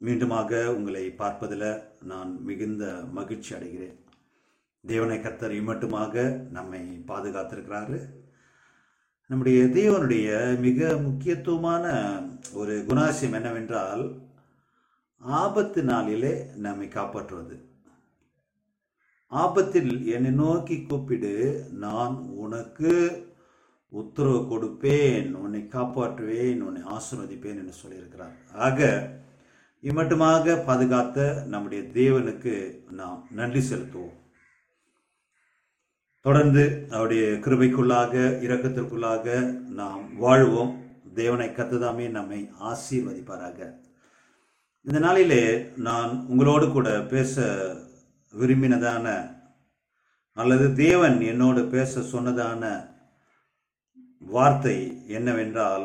மீண்டுமாக உங்களை பார்ப்பதில் நான் மிகுந்த மகிழ்ச்சி அடைகிறேன் தேவனை கர்த்தர் இம்மட்டுமாக நம்மை பாதுகாத்திருக்கிறாரு நம்முடைய தேவனுடைய மிக முக்கியத்துவமான ஒரு குணாசியம் என்னவென்றால் ஆபத்து நாளிலே நம்மை காப்பாற்றுவது ஆபத்தில் என்னை நோக்கி கூப்பிடு நான் உனக்கு உத்தரவு கொடுப்பேன் உன்னை காப்பாற்றுவேன் உன்னை ஆசீர்வதிப்பேன் என்று சொல்லியிருக்கிறார் ஆக இம்மட்டுமாக பாதுகாத்த நம்முடைய தேவனுக்கு நாம் நன்றி செலுத்துவோம் தொடர்ந்து அவருடைய கிருபைக்குள்ளாக இரக்கத்திற்குள்ளாக நாம் வாழ்வோம் தேவனை கத்துதாமே நம்மை ஆசீர்வதிப்பாராக இந்த நாளிலே நான் உங்களோடு கூட பேச விரும்பினதான அல்லது தேவன் என்னோடு பேச சொன்னதான வார்த்தை என்னவென்றால்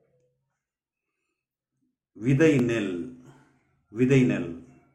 விதை நெல் விதை நெல்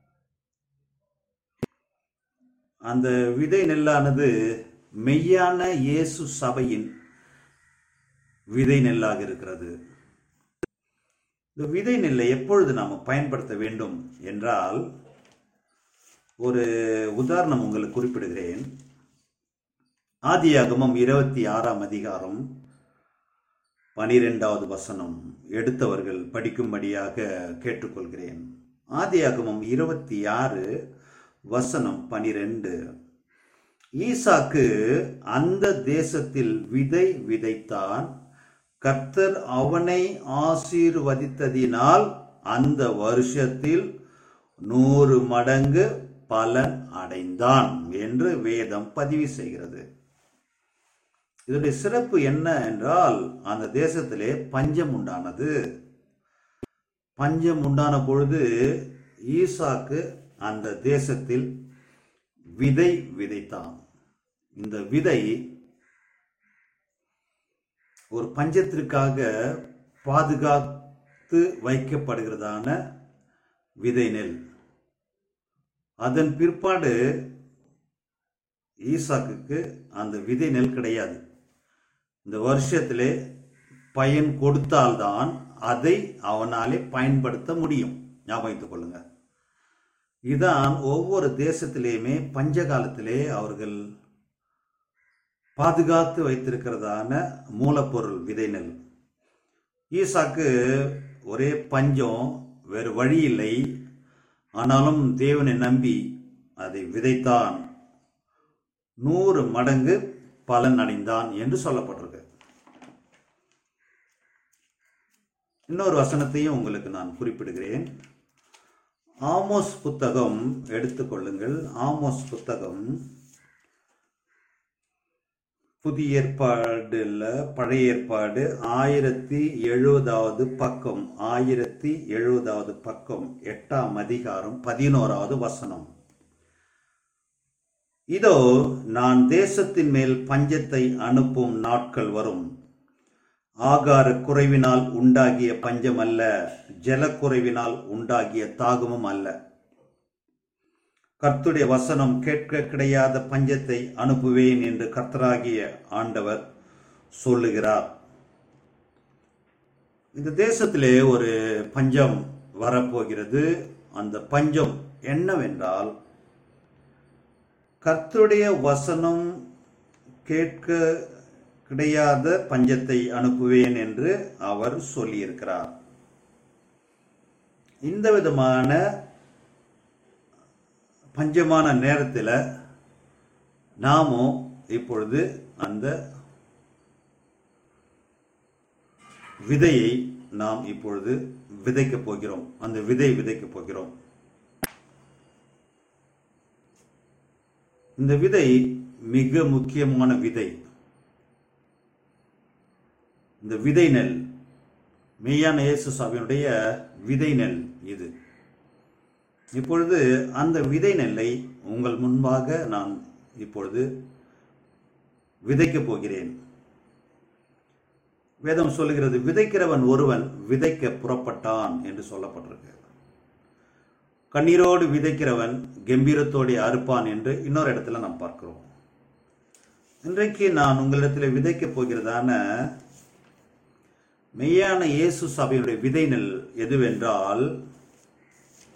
அந்த விதை நெல்லானது மெய்யான இயேசு சபையின் விதை நெல்லாக இருக்கிறது இந்த விதை நெல்லை எப்பொழுது நாம் பயன்படுத்த வேண்டும் என்றால் ஒரு உதாரணம் உங்களுக்கு குறிப்பிடுகிறேன் ஆதியாகமம் இருபத்தி ஆறாம் அதிகாரம் பனிரெண்டாவது வசனம் எடுத்தவர்கள் படிக்கும்படியாக கேட்டுக்கொள்கிறேன் ஆதியாகமம் இருபத்தி ஆறு வசனம் பனிரெண்டு ஈசாக்கு அந்த தேசத்தில் விதை விதைத்தான் கர்த்தர் அவனை ஆசீர்வதித்ததினால் அந்த வருஷத்தில் நூறு மடங்கு பலன் அடைந்தான் என்று வேதம் பதிவு செய்கிறது இதனுடைய சிறப்பு என்ன என்றால் அந்த தேசத்திலே பஞ்சம் உண்டானது பஞ்சம் உண்டான பொழுது ஈசாக்கு அந்த தேசத்தில் விதை விதைத்தான் இந்த விதை ஒரு பஞ்சத்திற்காக பாதுகாத்து வைக்கப்படுகிறதான விதை நெல் அதன் பிற்பாடு ஈசாக்குக்கு அந்த விதை நெல் கிடையாது இந்த வருஷத்திலே பயன் கொடுத்தால்தான் அதை அவனாலே பயன்படுத்த முடியும் ஞாபகத்துக் கொள்ளுங்க இதான் ஒவ்வொரு தேசத்திலேயுமே பஞ்ச காலத்திலே அவர்கள் பாதுகாத்து வைத்திருக்கிறதான மூலப்பொருள் விதை நெல் ஈசாக்கு ஒரே பஞ்சம் வேறு வழி இல்லை ஆனாலும் தேவனை நம்பி அதை விதைத்தான் நூறு மடங்கு பலன் அடைந்தான் என்று சொல்லப்பட்டிருக்கு இன்னொரு வசனத்தையும் உங்களுக்கு நான் குறிப்பிடுகிறேன் ஆமோஸ் புத்தகம் எடுத்துக்கொள்ளுங்கள் ஆமோஸ் புத்தகம் புதிய ஏற்பாடுல பழைய ஏற்பாடு ஆயிரத்தி எழுபதாவது பக்கம் ஆயிரத்தி எழுபதாவது பக்கம் எட்டாம் அதிகாரம் பதினோராவது வசனம் இதோ நான் தேசத்தின் மேல் பஞ்சத்தை அனுப்பும் நாட்கள் வரும் ஆகார குறைவினால் உண்டாகிய பஞ்சம் அல்ல ஜலக்குறைவினால் உண்டாகிய தாகமும் அல்ல கர்த்துடைய வசனம் கேட்க கிடையாத பஞ்சத்தை அனுப்புவேன் என்று கர்த்தராகிய ஆண்டவர் சொல்லுகிறார் இந்த தேசத்திலே ஒரு பஞ்சம் வரப்போகிறது அந்த பஞ்சம் என்னவென்றால் கர்த்தருடைய வசனம் கேட்க கிடையாத பஞ்சத்தை அனுப்புவேன் என்று அவர் சொல்லியிருக்கிறார் இந்த விதமான பஞ்சமான நேரத்தில் நாமும் இப்பொழுது அந்த விதையை நாம் இப்பொழுது விதைக்கப் போகிறோம் அந்த விதை விதைக்கப் போகிறோம் இந்த விதை மிக முக்கியமான விதை இந்த விதை நெல் மெய்யான இயேசு சாமியினுடைய விதை நெல் இது இப்பொழுது அந்த விதை நெல்லை உங்கள் முன்பாக நான் இப்பொழுது விதைக்கப் போகிறேன் வேதம் சொல்லுகிறது விதைக்கிறவன் ஒருவன் விதைக்க புறப்பட்டான் என்று சொல்லப்பட்டிருக்கு கண்ணீரோடு விதைக்கிறவன் கம்பீரத்தோடு அறுப்பான் என்று இன்னொரு இடத்துல நாம் பார்க்கிறோம் இன்றைக்கு நான் உங்களிடத்தில் விதைக்கப் போகிறதான மெய்யான இயேசு சபையுடைய விதை நெல் எதுவென்றால்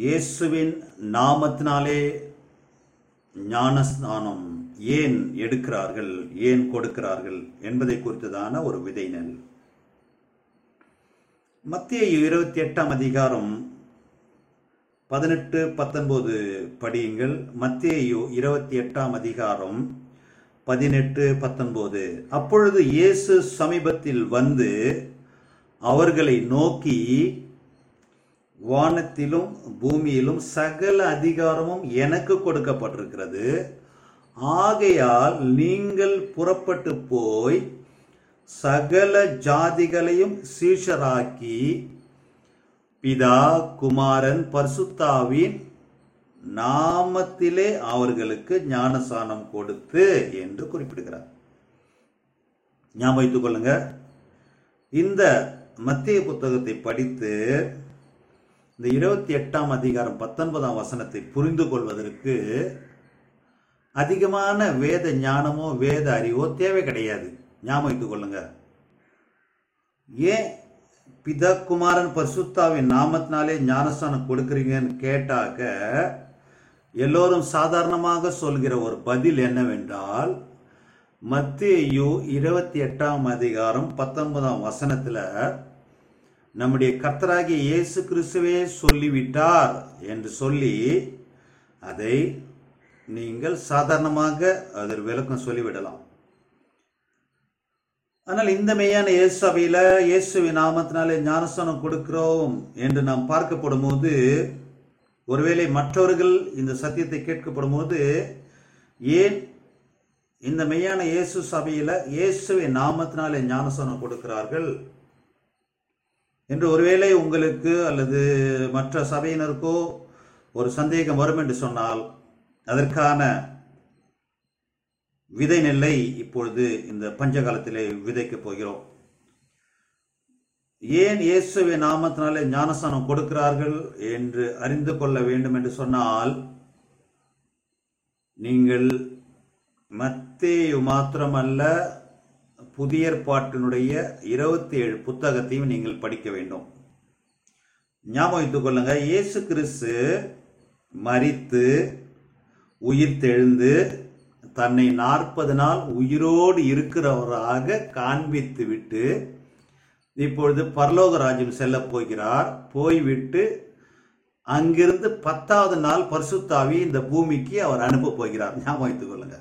இயேசுவின் நாமத்தினாலே ஞானஸ்நானம் ஏன் எடுக்கிறார்கள் ஏன் கொடுக்கிறார்கள் என்பதை குறித்ததான ஒரு விதை நெல் மத்திய இருபத்தி எட்டாம் அதிகாரம் பதினெட்டு பத்தொன்பது படியுங்கள் மத்தேயு இருபத்தி எட்டாம் அதிகாரம் பதினெட்டு பத்தொன்பது அப்பொழுது இயேசு சமீபத்தில் வந்து அவர்களை நோக்கி வானத்திலும் பூமியிலும் சகல அதிகாரமும் எனக்கு கொடுக்கப்பட்டிருக்கிறது ஆகையால் நீங்கள் புறப்பட்டு போய் சகல ஜாதிகளையும் சீஷராக்கி பிதா குமாரன் பரிசுத்தாவின் நாமத்திலே அவர்களுக்கு ஞானசானம் கொடுத்து என்று குறிப்பிடுகிறார் ஞாபகம் வைத்துக் கொள்ளுங்க இந்த மத்திய புத்தகத்தை படித்து இந்த இருபத்தி எட்டாம் அதிகாரம் பத்தொன்பதாம் வசனத்தை புரிந்து கொள்வதற்கு அதிகமான வேத ஞானமோ வேத அறிவோ தேவை கிடையாது ஞாபகம் வைத்துக் கொள்ளுங்க ஏன் பிதா குமாரன் பரிசுத்தாவின் நாமத்தினாலே ஞானஸ்தானம் கொடுக்குறீங்கன்னு கேட்டாக்க எல்லோரும் சாதாரணமாக சொல்கிற ஒரு பதில் என்னவென்றால் மத்தியு இருபத்தி எட்டாம் அதிகாரம் பத்தொன்பதாம் வசனத்துல நம்முடைய கர்த்தராகிய இயேசு கிறிஸ்துவே சொல்லிவிட்டார் என்று சொல்லி அதை நீங்கள் சாதாரணமாக அதற்கு விளக்கம் சொல்லிவிடலாம் ஆனால் இந்த மெய்யான இயேசு சபையில இயேசுவின் நாமத்தினாலே ஞானஸ்தானம் கொடுக்கிறோம் என்று நாம் பார்க்கப்படும் போது ஒருவேளை மற்றவர்கள் இந்த சத்தியத்தை கேட்கப்படும் போது ஏன் இந்த மெய்யான இயேசு சபையில இயேசுவின் நாமத்தினாலே ஞானஸ்தானம் கொடுக்கிறார்கள் என்று ஒருவேளை உங்களுக்கு அல்லது மற்ற சபையினருக்கோ ஒரு சந்தேகம் வரும் என்று சொன்னால் அதற்கான விதை நெல்லை இப்பொழுது இந்த பஞ்சகாலத்திலே விதைக்கப் போகிறோம் ஏன் இயேசுவின் நாமத்தினாலே ஞானஸ்தானம் கொடுக்கிறார்கள் என்று அறிந்து கொள்ள வேண்டும் என்று சொன்னால் நீங்கள் மத்தேயு மாத்திரமல்ல புதிய ஏற்பாட்டினுடைய இருபத்தி ஏழு புத்தகத்தையும் நீங்கள் படிக்க வேண்டும் ஞாபகம் வைத்துக் கொள்ளுங்க இயேசு கிறிஸ்து மரித்து உயிர்த்தெழுந்து தன்னை நாற்பது நாள் உயிரோடு இருக்கிறவராக காண்பித்து விட்டு இப்பொழுது பரலோக ராஜ்யம் செல்ல போகிறார் போய்விட்டு அங்கிருந்து பத்தாவது நாள் பரிசுத்தாவி இந்த பூமிக்கு அவர் அனுப்ப போகிறார் ஞாபகம் வைத்துக் கொள்ளுங்க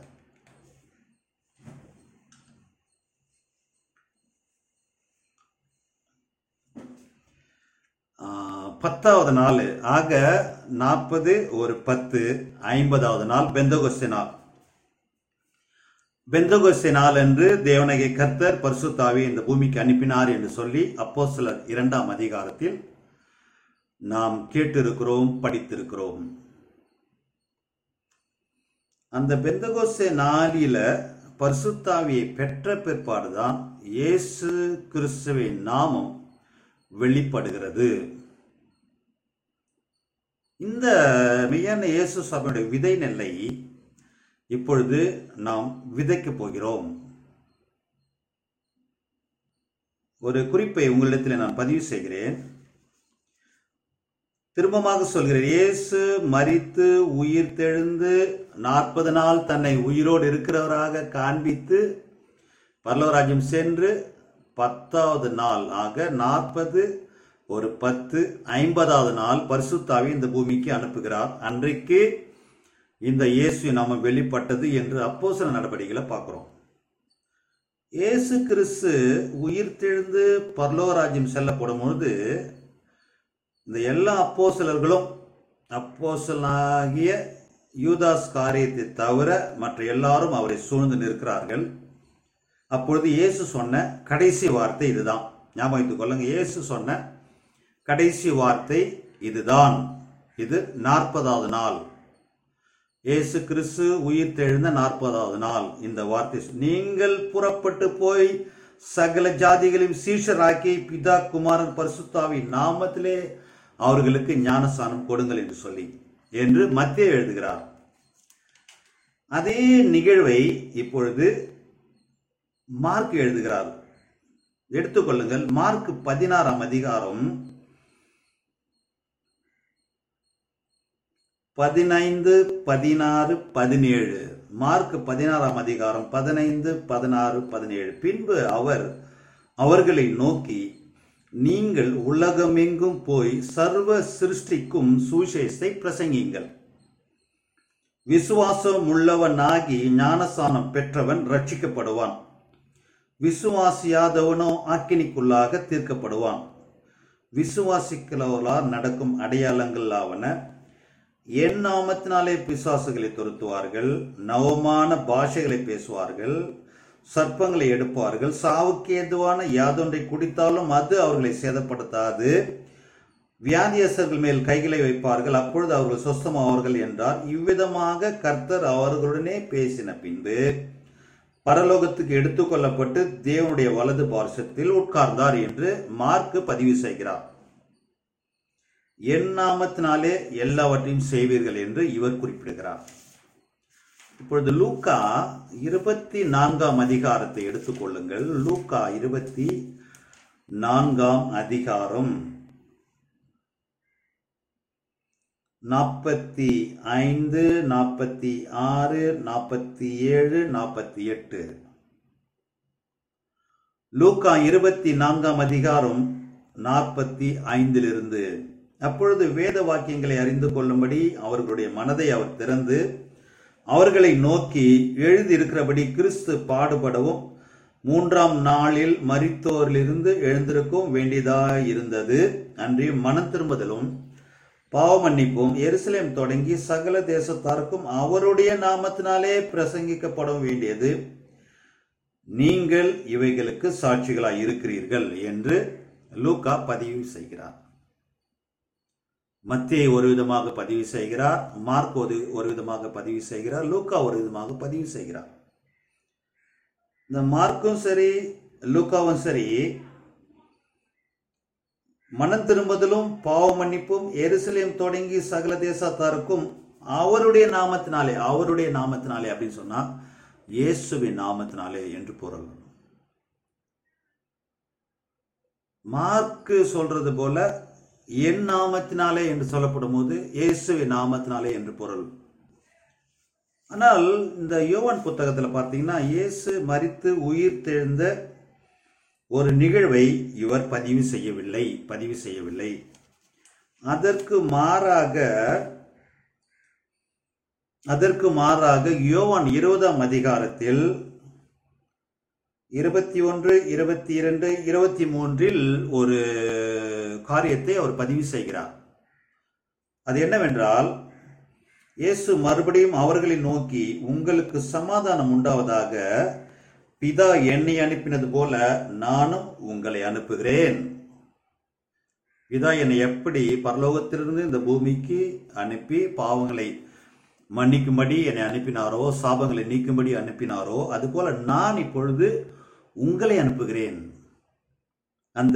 ஆஹ், பத்தாவது நாள் ஆக நாற்பது ஒரு பத்து ஐம்பதாவது நாள் பெந்தகோஸ்தே நாள் பெந்தகோஸ்தே நாள் என்று தேவனகை கர்த்தர் பரிசுத்தாவி இந்த பூமிக்கு அனுப்பினார் என்று சொல்லி அப்போ சிலர் இரண்டாம் அதிகாரத்தில் நாம் கேட்டிருக்கிறோம் படித்திருக்கிறோம் அந்த பெந்தகோஸ்தே நாளில பரிசுத்தாவியை பெற்ற பிற்பாடுதான் இயேசு கிறிஸ்துவின் நாமம் வெளிப்படுகிறது இந்த மெய்யான இயேசு சபையுடைய விதை நெல்லை இப்பொழுது நாம் விதைக்கப் போகிறோம் ஒரு குறிப்பை உங்களிடத்தில் நான் பதிவு செய்கிறேன் திரும்பமாக சொல்கிறேன் இயேசு மரித்து உயிர் தெழுந்து நாற்பது நாள் தன்னை உயிரோடு இருக்கிறவராக காண்பித்து பரலோராஜ்யம் சென்று பத்தாவது நாள் ஆக நாற்பது ஒரு பத்து ஐம்பதாவது நாள் பரிசுத்தாவி இந்த பூமிக்கு அனுப்புகிறார் அன்றைக்கு இந்த இயேசு நாம வெளிப்பட்டது என்று அப்போஸ்தல நடவடிக்கைகளை பார்க்கிறோம் இயேசு கிறிஸ்து உயிர் தெழுந்து பரலோராஜ்யம் செல்லப்படும் பொழுது இந்த எல்லா அப்போஸ்தலர்களும் அப்போஸ்தலனாகிய யூதாஸ் காரியத்தை தவிர மற்ற எல்லாரும் அவரை சூழ்ந்து நிற்கிறார்கள் அப்பொழுது இயேசு சொன்ன கடைசி வார்த்தை இதுதான் ஞாபகம் வைத்துக் கொள்ளுங்க இயேசு சொன்ன கடைசி வார்த்தை இதுதான் இது நாற்பதாவது நாள் இயேசு கிறிஸ்து உயிர் தெழுந்த நாற்பதாவது நாள் இந்த வார்த்தை நீங்கள் புறப்பட்டு போய் சகல ஜாதிகளையும் சீஷராக்கி பிதா குமாரன் பரிசுத்தாவின் நாமத்திலே அவர்களுக்கு ஞானஸ்தானம் கொடுங்கள் என்று சொல்லி என்று மத்திய எழுதுகிறார் அதே நிகழ்வை இப்பொழுது மார்க் எழுதுகிறார் எடுத்துக்கொள்ளுங்கள் மார்க் பதினாறாம் அதிகாரம் பதினைந்து பதினாறு பதினேழு மார்க் பதினாறாம் அதிகாரம் பதினைந்து பதினாறு பதினேழு பின்பு அவர் அவர்களை நோக்கி நீங்கள் உலகமெங்கும் போய் சர்வ சிருஷ்டிக்கும் சுசேஷத்தை பிரசங்கிங்கள் விசுவாசம் உள்ளவனாகி ஞானசானம் பெற்றவன் ரட்சிக்கப்படுவான் விசுவாசியாதவனோ ஆக்கினிக்குள்ளாக தீர்க்கப்படுவான் விசுவாசிக்கிறவர்களால் நடக்கும் அடையாளங்கள் ஆவன என் நாமத்தினாலே பிசாசுகளை துரத்துவார்கள் நவமான பாஷைகளை பேசுவார்கள் சர்ப்பங்களை எடுப்பார்கள் சாவுக்கு ஏதுவான யாதொன்றை குடித்தாலும் அது அவர்களை சேதப்படுத்தாது வியாதியஸ்தர்கள் மேல் கைகளை வைப்பார்கள் அப்பொழுது அவர்கள் சொஸ்தமாவார்கள் என்றார் இவ்விதமாக கர்த்தர் அவர்களுடனே பேசின பின்பு பரலோகத்துக்கு எடுத்துக்கொள்ளப்பட்டு தேவனுடைய வலது பார்சத்தில் உட்கார்ந்தார் என்று மார்க் பதிவு செய்கிறார் என் நாமத்தினாலே எல்லாவற்றையும் செய்வீர்கள் என்று இவர் குறிப்பிடுகிறார் இப்பொழுது லூக்கா இருபத்தி நான்காம் அதிகாரத்தை எடுத்துக்கொள்ளுங்கள் லூக்கா இருபத்தி நான்காம் அதிகாரம் நாற்பத்தி ஐந்து நாற்பத்தி ஆறு நாற்பத்தி ஏழு நாற்பத்தி எட்டு லூக்கா இருபத்தி நான்காம் அதிகாரம் நாற்பத்தி ஐந்திலிருந்து அப்பொழுது வேத வாக்கியங்களை அறிந்து கொள்ளும்படி அவர்களுடைய மனதை அவர் திறந்து அவர்களை நோக்கி எழுதியிருக்கிறபடி கிறிஸ்து பாடுபடவும் மூன்றாம் நாளில் மரித்தோரிலிருந்து எழுந்திருக்கவும் வேண்டியதாய் இருந்தது அன்றி மனம் திரும்புதலும் பாவ மன்னிப்பும் எருசலேம் தொடங்கி சகல தேசத்தாருக்கும் அவருடைய நாமத்தினாலே பிரசங்கிக்கப்பட வேண்டியது நீங்கள் இவைகளுக்கு சாட்சிகளாய் இருக்கிறீர்கள் என்று லூக்கா பதிவு செய்கிறார் மத்தியை ஒரு விதமாக பதிவு செய்கிறார் மார்க் ஒரு ஒரு விதமாக பதிவு செய்கிறார் லூக்கா ஒரு விதமாக பதிவு செய்கிறார் இந்த மார்க்கும் சரி லூக்காவும் சரி மனம் திரும்புதலும் பாவ மன்னிப்பும் எருசலேம் தொடங்கி சகல தேசத்தாருக்கும் அவருடைய நாமத்தினாலே அவருடைய நாமத்தினாலே அப்படின்னு சொன்னா இயேசுவின் நாமத்தினாலே என்று பொருள் மார்க்கு சொல்றது போல என் நாமத்தினாலே என்று சொல்லப்படும் போது இயேசுவின் நாமத்தினாலே என்று பொருள் ஆனால் இந்த யோவான் புத்தகத்தில் பார்த்தீங்கன்னா இயேசு மரித்து உயிர் தெழுந்த ஒரு நிகழ்வை இவர் பதிவு செய்யவில்லை பதிவு செய்யவில்லை அதற்கு மாறாக அதற்கு மாறாக யோவான் இருபதாம் அதிகாரத்தில் இருபத்தி ஒன்று இருபத்தி இரண்டு இருபத்தி மூன்றில் ஒரு காரியத்தை அவர் பதிவு செய்கிறார் அது என்னவென்றால் இயேசு மறுபடியும் அவர்களை நோக்கி உங்களுக்கு சமாதானம் உண்டாவதாக பிதா என்னை அனுப்பினது போல நானும் உங்களை அனுப்புகிறேன் பிதா என்னை எப்படி பரலோகத்திலிருந்து இந்த பூமிக்கு அனுப்பி பாவங்களை மன்னிக்கும்படி என்னை அனுப்பினாரோ சாபங்களை நீக்கும்படி அனுப்பினாரோ அதுபோல நான் இப்பொழுது உங்களை அனுப்புகிறேன் அந்த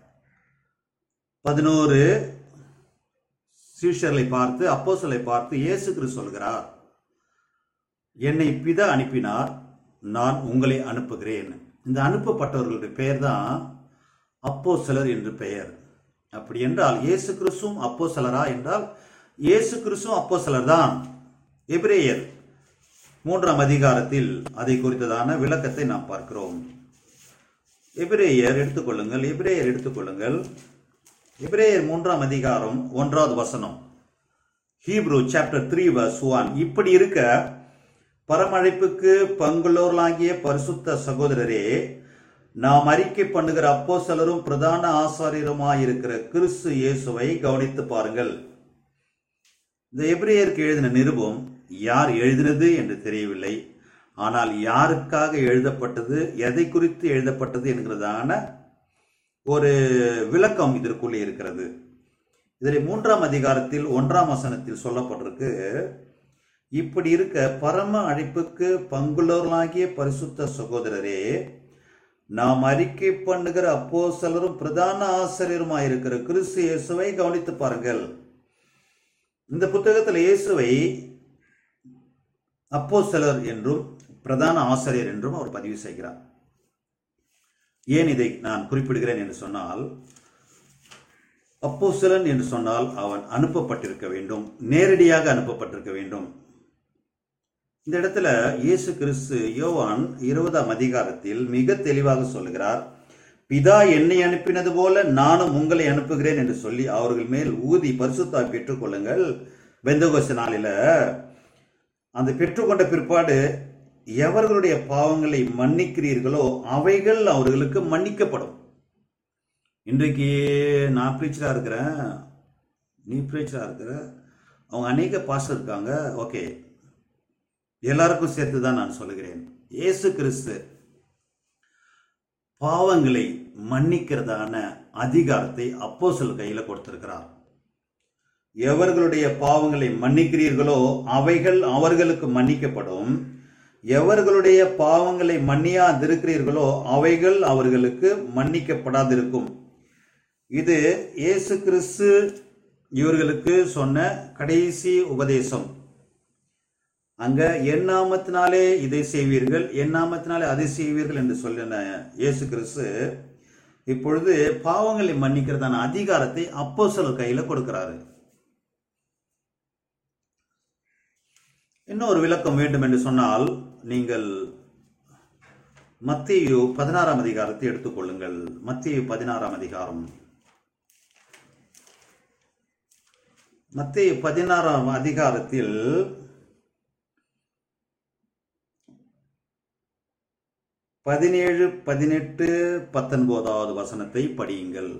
பதினோரு சீஷர்களை பார்த்து அப்போஸ்தலரை பார்த்து இயேசு கிறிஸ்து சொல்கிறார் என்னை பிதா அனுப்பினார் நான் உங்களை அனுப்புகிறேன் இந்த அனுப்பப்பட்டவர்களுடைய பெயர் தான் அப்போஸ்தலர் என்று பெயர் அப்படி என்றால் இயேசு கிறிஸ்துவும் அப்போஸ்தலரா என்றால் இயேசு கிறிஸ்துவும் அப்போஸ்தலர் தான் எபிரேயர் மூன்றாம் அதிகாரத்தில் அதை குறித்ததான விளக்கத்தை நாம் பார்க்கிறோம் எபிரேயர் எடுத்துக்கொள்ளுங்கள் எபிரேயர் எடுத்துக்கொள்ளுங்கள் எபிரேயர் மூன்றாம் அதிகாரம் ஒன்றாவது வசனம் Hebrew chapter three verse one இப்படி இருக்க பரமழைப்புக்கு பங்குள்ளோர்களாகிய பரிசுத்த சகோதரரே நாம் அறிக்கை பண்ணுகிற அப்போஸ்தலரும் பிரதான ஆசாரியருமாயிருக்கிற கிறிஸ்து இயேசுவை கவனித்து பாருங்கள் இந்த எபிரேயருக்கு எழுதின நிருபம் யார் எழுதினது என்று தெரியவில்லை ஆனால் யாருக்காக எழுதப்பட்டது எதை குறித்து எழுதப்பட்டது என்கிறதான ஒரு விளக்கம் இதற்குள்ளே இருக்கிறது இதில் மூன்றாம் அதிகாரத்தில் ஒன்றாம் வசனத்தில் சொல்லப்பட்டிருக்கு இப்படி இருக்க பரம அழைப்புக்கு பங்குள்ளவர்களாகிய பரிசுத்த சகோதரரே நாம் அறிக்கை பண்ணுகிற அப்போஸ்தலரும் பிரதான ஆசிரியருமாயிருக்கிற கிறிஸ்து இயேசுவை கவனித்து பாருங்கள் இந்த புத்தகத்தில் இயேசுவை அப்போஸ்தலர் என்றும் பிரதான ஆசிரியர் என்றும் அவர் பதிவு செய்கிறார் ஏன் இதை நான் குறிப்பிடுகிறேன் என்று சொன்னால் அப்போஸ்தலன் என்று சொன்னால் அவன் அனுப்பப்பட்டிருக்க வேண்டும் நேரடியாக அனுப்பப்பட்டிருக்க வேண்டும் இந்த இடத்துல இயேசு கிறிஸ்து யோவான் இருபதாம் அதிகாரத்தில் மிக தெளிவாக சொல்லுகிறார் பிதா என்னை அனுப்பினது போல நானும் உங்களை அனுப்புகிறேன் என்று சொல்லி அவர்கள் மேல் ஊதி பரிசுத்தாய் பெற்றுக்கொள்ளுங்கள் பெந்தகோச நாளில அந்த பெற்றுக்கொண்ட பிற்பாடு எவர்களுடைய பாவங்களை மன்னிக்கிறீர்களோ அவைகள் அவர்களுக்கு மன்னிக்கப்படும் இன்றைக்கு நான் பிரீச்சராக இருக்கிறேன் நீ பிரீச்சராக இருக்கிற அவங்க அநேக பாஸ்டர் இருக்காங்க ஓகே எல்லாருக்கும் சேர்த்து தான் நான் சொல்லுகிறேன் இயேசு கிறிஸ்து பாவங்களை மன்னிக்கிறதான அதிகாரத்தை அப்போ கையில கொடுத்திருக்கிறார் எவர்களுடைய பாவங்களை மன்னிக்கிறீர்களோ அவைகள் அவர்களுக்கு மன்னிக்கப்படும் எவர்களுடைய பாவங்களை மன்னியாதிருக்கிறீர்களோ அவைகள் அவர்களுக்கு மன்னிக்கப்படாதிருக்கும் இது இயேசு கிறிஸ்து இவர்களுக்கு சொன்ன கடைசி உபதேசம் அங்க என் நாமத்தினாலே இதை செய்வீர்கள் என் நாமத்தினாலே அதை செய்வீர்கள் என்று சொல்லின இயேசு கிறிஸ்து இப்பொழுது பாவங்களை மன்னிக்கிறதான அதிகாரத்தை அப்போ கையில கொடுக்கிறாரு இன்னொரு விளக்கம் வேண்டும் என்று சொன்னால் நீங்கள் மத்தியு பதினாறாம் அதிகாரத்தை எடுத்துக்கொள்ளுங்கள் மத்தியு பதினாறாம் அதிகாரம் மத்திய பதினாறாம் அதிகாரத்தில் பதினேழு பதினெட்டு பத்தொன்பதாவது வசனத்தை படியுங்கள்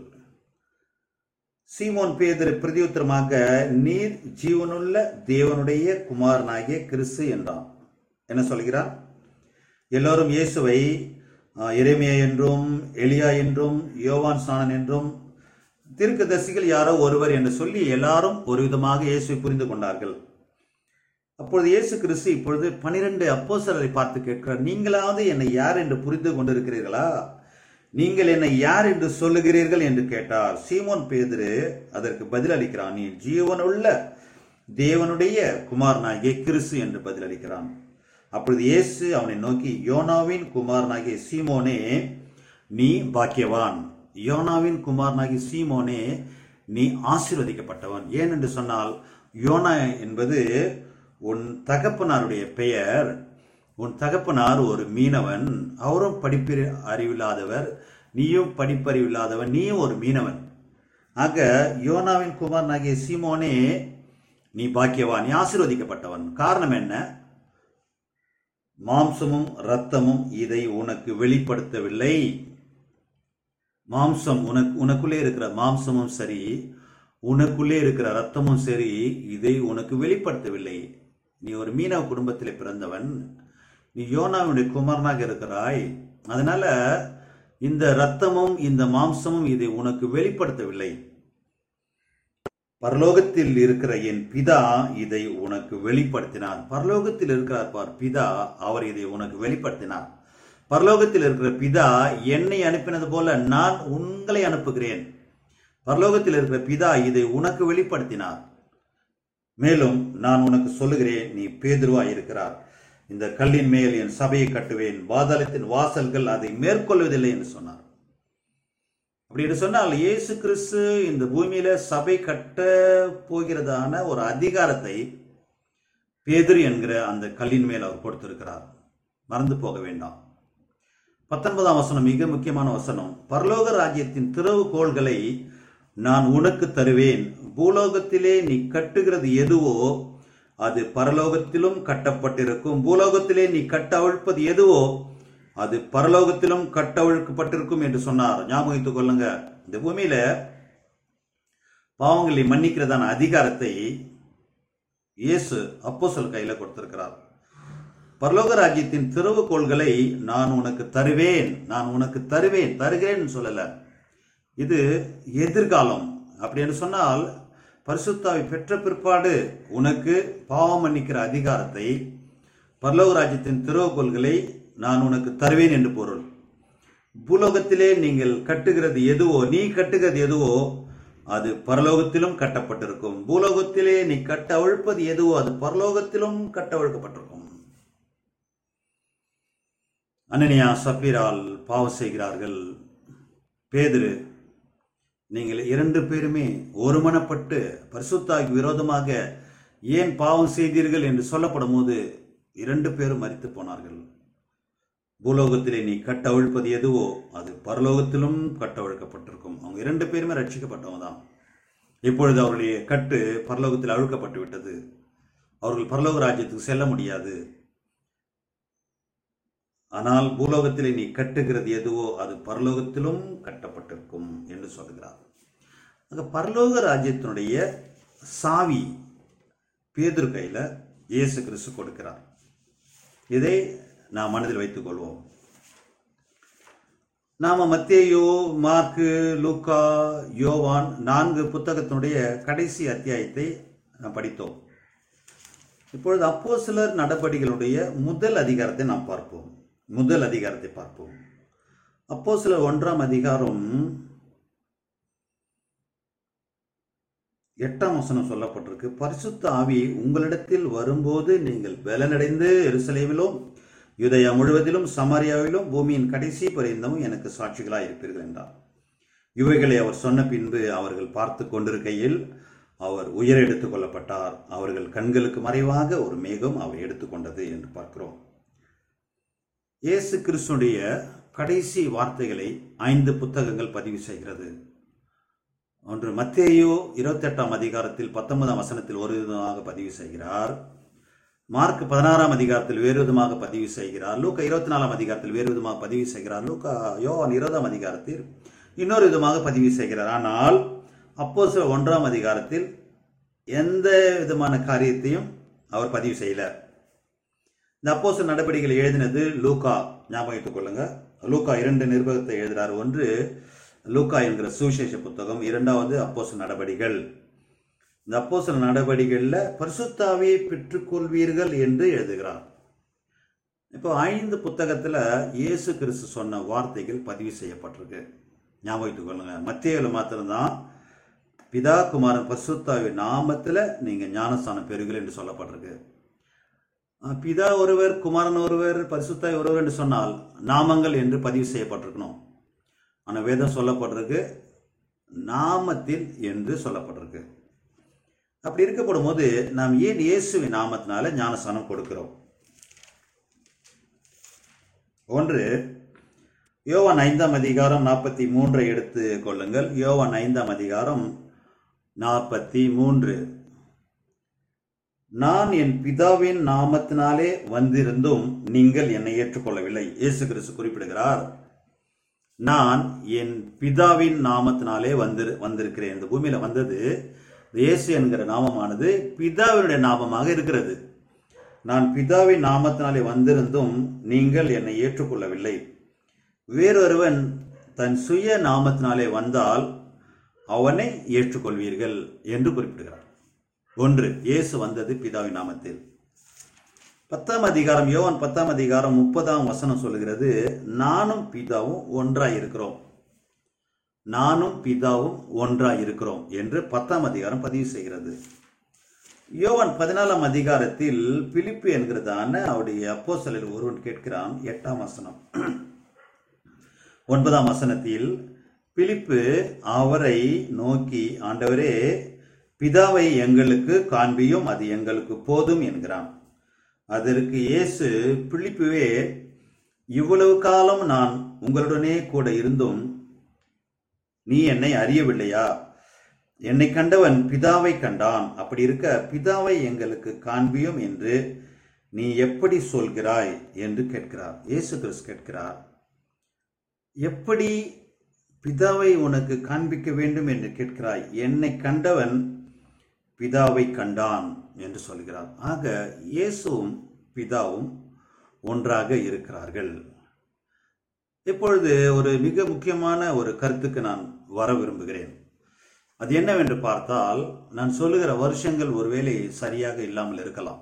சீமோன் பேதர் பிரதியுத்தரமாக நீர் ஜீவனுள்ள தேவனுடைய குமாரனாகிய கிறிஸ்து என்றான் என்ன சொல்கிறார் எல்லோரும் இயேசுவை ஆஹ், எரேமியா என்றும் எலியா என்றும் யோவான் ஸ்நானன் என்றும் தீர்க்கதரிசிகள் யாரோ ஒருவர் என்று சொல்லி எல்லாரும் ஒரு விதமாக இயேசுவை புரிந்து கொண்டார்கள் அப்பொழுது இயேசு கிறிஸ்து இப்பொழுது பனிரெண்டு அப்போஸ்தலரை பார்த்து கேட்கிறார் நீங்களாவது என்னை யார் என்று புரிந்து கொண்டிருக்கிறீர்களா நீங்கள் என்னை யார் என்று சொல்லுகிறீர்கள் என்று கேட்டார் சீமோன் பேதுரு அதற்கு பதிலளிக்கிறான் நீ ஜீவனுள்ள தேவனுடைய குமாரனாகிய கிறிஸ்து என்று பதிலளிக்கிறான் அப்பொழுது இயேசு அவனை நோக்கி யோனாவின் குமாரனாகிய சீமோனே நீ பாக்கியவான் யோனாவின் குமாரனாகிய சீமோனே நீ ஆசீர்வதிக்கப்பட்டவன் ஏன் என்று சொன்னால் யோனா என்பது உன் தகப்பனாருடைய பெயர் உன் தகப்பனார் ஒரு மீனவன் அவரும் படிப்பு அறிவில்லாதவர் நீயும் படிப்பறிவில்லாதவன் நீயும் ஒரு மீனவன் ஆக யோனாவின் குமாரனாகிய சீமோனே நீ பாக்கியவான் நீ ஆசீர்வதிக்கப்பட்டவன் காரணம் என்ன மாம்சமும் இரத்தமும் இதை உனக்கு வெளிப்படுத்தவில்லை மாம்சம் உனக்கு உனக்குள்ளே இருக்கிற மாம்சமும் சரி உனக்குள்ளே இருக்கிற ரத்தமும் சரி இதை உனக்கு வெளிப்படுத்தவில்லை நீ ஒரு மீனவ குடும்பத்திலே பிறந்தவன் நீ யோனாவுடைய குமாரனாக இருக்கிறாய் அதனால இந்த ரத்தமும் இந்த மாம்சமும் இதை உனக்கு வெளிப்படுத்தவில்லை பரலோகத்தில் இருக்கிற என் பிதா இதை உனக்கு வெளிப்படுத்தினார் பரலோகத்தில் இருக்கிறார் பார் பிதா அவர் இதை உனக்கு வெளிப்படுத்தினார் பரலோகத்தில் இருக்கிற பிதா என்னை அனுப்பினது போல நான் உங்களை அனுப்புகிறேன் பரலோகத்தில் இருக்கிற பிதா இதை உனக்கு வெளிப்படுத்தினார் மேலும் நான் உனக்கு சொல்லுகிறேன் நீ பேதுருவாய் இருக்கிறார் இந்த கல்லின் மேல் என் சபையை கட்டுவேன் பாதாளத்தின் வாசல்கள் அதை மேற்கொள்வதில்லை என்று சொன்னார் அப்படி என்று சொன்னால் இயேசு கிறிஸ்து இந்த பூமியில சபை கட்ட போகிறதான ஒரு அதிகாரத்தை பேதுரு என்கிற அந்த கல்லின் மேல் அவர் கொடுத்திருக்கிறார் மறந்து போக வேண்டாம் பத்தொன்பதாம் வசனம் மிக முக்கியமான வசனம் பரலோக ராஜ்யத்தின் திறவுகோள்களை நான் உனக்கு தருவேன் பூலோகத்திலே நீ கட்டுகிறது எதுவோ அது பரலோகத்திலும் கட்டப்பட்டிருக்கும் பூலோகத்திலே நீ கட்ட அவிழ்ப்பது எதுவோ அது பரலோகத்திலும் கட்டவிழ்க்கப்பட்டிருக்கும் என்று சொன்னார் ஞாபகித்துக் கொள்ளுங்க இந்த பூமியில பாவங்களை மன்னிக்கிறதான அதிகாரத்தை இயேசு அப்போஸ்தலர் கையில கொடுத்திருக்கிறார் பரலோக ராஜ்யத்தின் திறவுகோள்களை நான் உனக்கு தருவேன் நான் உனக்கு தருவேன் தருகிறேன் சொல்லல இது எதிர்காலம் அப்படின்னு சொன்னால் பரிசுத்தாவை பெற்ற பிற்பாடு உனக்கு பாவம் மன்னிக்கிற அதிகாரத்தை பரலோக ராஜ்யத்தின் திறவுகோள்களை நான் உனக்கு தருவேன் என்று பொருள் பூலோகத்திலே நீங்கள் கட்டுகிறது எதுவோ நீ கட்டுகிறது எதுவோ அது பரலோகத்திலும் கட்டப்பட்டிருக்கும் பூலோகத்திலே நீ கட்ட அவிழ்ப்பது எதுவோ அது பரலோகத்திலும் கட்ட அவிழ்க்கப்பட்டிருக்கும் அனனியா சப்பீரால் பாவம் செய்கிறார்கள் பேதுரு நீங்கள் இரண்டு பேருமே ஒருமனப்பட்டு பரிசுத்தாக்கு விரோதமாக ஏன் பாவம் செய்தீர்கள் என்று சொல்லப்படும் போது இரண்டு பேரும் மரித்து போனார்கள் பூலோகத்திலே நீ கட்டவிழ்ப்பது எதுவோ அது பரலோகத்திலும் கட்டவிழ்க்கப்பட்டிருக்கும் அவங்க இரண்டு பேருமே ரட்சிக்கப்பட்டவங்க தான் இப்பொழுது அவருடைய கட்டு பரலோகத்தில் அழுக்கப்பட்டு விட்டது அவர்கள் பரலோக ராஜ்யத்துக்கு செல்ல முடியாது ஆனால் பூலோகத்திலே நீ கட்டுகிறது எதுவோ அது பரலோகத்திலும் கட்டப்பட்டிருக்கும் என்று சொல்கிறார் அங்க பரலோக ராஜ்யத்தினுடைய சாவி பேதுரு கையில இயேசு கிறிஸ்து கொடுக்கிறார் இதை நாம் மனதில் வைத்துக் கொள்வோம் நாம மத்தேயோ மார்க்கு லூக்கா யோவான் நான்கு புத்தகத்தினுடைய கடைசி அத்தியாயத்தை நாம் படித்தோம் இப்பொழுது அப்போ சிலர் நடவடிக்கைகளுடைய முதல் அதிகாரத்தை நாம் பார்ப்போம் முதல் அதிகாரத்தை பார்ப்போம் அப்போ சிலர் ஒன்றாம் அதிகாரம் எட்டாம் வசனம் சொல்லப்பட்டிருக்கு பரிசுத்த ஆவி உங்களிடத்தில் வரும்போது நீங்கள் பலனடைந்து எருசலேமிலும் யுதயா முழுவதிலும் சமாரியாவிலும் பூமியின் கடைசி பரிந்தமும் எனக்கு சாட்சிகளாய் இருப்பீர்கள் என்றார் இவைகளை அவர் சொன்ன பின்பு அவர்கள் பார்த்து கொண்டிருக்கையில் அவர் உயர எடுத்துக் கொள்ளப்பட்டார் அவர்கள் கண்களுக்கு மறைவாக ஒரு மேகம் அவர் எடுத்துக்கொண்டது என்று பார்க்கிறோம் இயேசு கிறிஸ்துடைய கடைசி வார்த்தைகளை ஐந்து புத்தகங்கள் பதிவு செய்கிறது ஒன்று மத்தேயு இருபத்தெட்டாம் அதிகாரத்தில் பத்தொன்பதாம் வசனத்தில் ஒரு விதமாக பதிவு செய்கிறார் மார்க் பதினாறாம் அதிகாரத்தில் வேறு விதமாக பதிவு செய்கிறார் லூக்கா இருபத்தி நாலாம் அதிகாரத்தில் வேறு விதமாக பதிவு செய்கிறார் லூக்கா யோவான் இருபதாம் அதிகாரத்தில் இன்னொரு விதமாக பதிவு செய்கிறார் ஆனால் அப்போ சில ஒன்றாம் அதிகாரத்தில் எந்த விதமான காரியத்தையும் அவர் பதிவு செய்யல இந்த அப்போஸ்தலர் நடவடிக்கைகளை எழுதினது லூக்கா ஞாபகம் வைத்துக் கொள்ளுங்க லூக்கா இரண்டு நிர்வாகத்தை எழுதுறார் ஒன்று லூக்கா என்கிற சுவிசேஷ புத்தகம் இரண்டாவது அப்போஸ்தலர் நடவடிகள் இந்த அப்போஸ்தலர் நடவடிக்கைகளில் பரிசுத்தாவியை பெற்றுக்கொள்வீர்கள் என்று எழுதுகிறார் இப்போ ஐந்து புத்தகத்தில் இயேசு கிறிஸ்து சொன்ன வார்த்தைகள் பதிவு செய்யப்பட்டிருக்கு ஞாபகம் வைத்துக் கொள்ளுங்க மத்தியில் மாத்திரம்தான் பிதா குமாரன் பரிசுத்தாவி நாமத்தில் நீங்கள் ஞானஸ்தானம் பெறுங்கள் என்று சொல்லப்பட்டிருக்கு அஹ் பிதா ஒருவர் குமாரன் ஒருவர் பரிசுத்தாய் ஒருவர் என்று சொன்னால் நாமங்கள் என்று பதிவு செய்யப்பட்டிருக்கணும் ஆனால் வேதம் சொல்லப்பட்டிருக்கு நாமத்தில் என்று சொல்லப்பட்டிருக்கு அப்படி இருக்கப்படும் போது நாம் ஏன் இயேசுவின் நாமத்தினால ஞானஸ்தானம் கொடுக்கிறோம் ஒன்று யோவான் ஐந்தாம் அதிகாரம் நாற்பத்தி மூன்றை எடுத்து கொள்ளுங்கள் யோவான் ஐந்தாம் அதிகாரம் நாற்பத்தி மூன்று நான் என் பிதாவின் நாமத்தினாலே வந்திருந்தும் நீங்கள் என்னை ஏற்றுக்கொள்ளவில்லை இயேசு கிறிஸ்து குறிப்பிடுகிறார் நான் என் பிதாவின் நாமத்தினாலே வந்து வந்திருக்கிறேன் இந்த பூமியில வந்தது இயேசு என்கிற நாமமானது பிதாவினுடைய நாமமாக இருக்கிறது நான் பிதாவின் நாமத்தினாலே வந்திருந்தும் நீங்கள் என்னை ஏற்றுக்கொள்ளவில்லை வேறொருவன் தன் சுய நாமத்தினாலே வந்தால் அவனை ஏற்றுக்கொள்வீர்கள் என்று குறிப்பிடுகிறார் ஒன்று இயேசு வந்தது பிதாவின் நாமத்தில் பத்தாம் அதிகாரம் யோவான் பத்தாம் அதிகாரம் முப்பதாம் வசனம் சொல்லுகிறது நானும் பிதாவும் ஒன்றாய் இருக்கிறோம் நானும் பிதாவும் ஒன்றாய் இருக்கிறோம் என்று பத்தாம் அதிகாரம் பதிவு செய்கிறது யோவான் பதினாலாம் அதிகாரத்தில் பிலிப்பு என்கிறதான அவருடைய அப்போஸ்தலர் ஒருவன் கேட்கிறான் எட்டாம் வசனம் ஒன்பதாம் வசனத்தில் பிலிப்பு அவரை நோக்கி ஆண்டவரே பிதாவை எங்களுக்கு காண்பியும் அது எங்களுக்கு போதும் என்கிறான் அதற்கு இயேசு பிலிப்புவே இவ்வளவு காலம் நான் உங்களுடனே கூட இருந்தும் நீ என்னை அறியவில்லையா என்னை கண்டவன் பிதாவை கண்டான் அப்படி இருக்க பிதாவை எங்களுக்கு காண்பியும் என்று நீ எப்படி சொல்கிறாய் என்று கேட்கிறார் இயேசு கிறிஸ்து கேட்கிறார் எப்படி பிதாவை உனக்கு காண்பிக்க வேண்டும் என்று கேட்கிறாய் என்னை கண்டவன் பிதாவை கண்டான் என்று சொல்கிறார் ஆக இயேசுவும் பிதாவும் ஒன்றாக இருக்கிறார்கள் இப்பொழுது ஒரு மிக முக்கியமான ஒரு கருத்துக்கு நான் வர விரும்புகிறேன் அது என்னவென்று பார்த்தால் நான் சொல்லுகிற வருஷங்கள் ஒருவேளை சரியாக இல்லாமல் இருக்கலாம்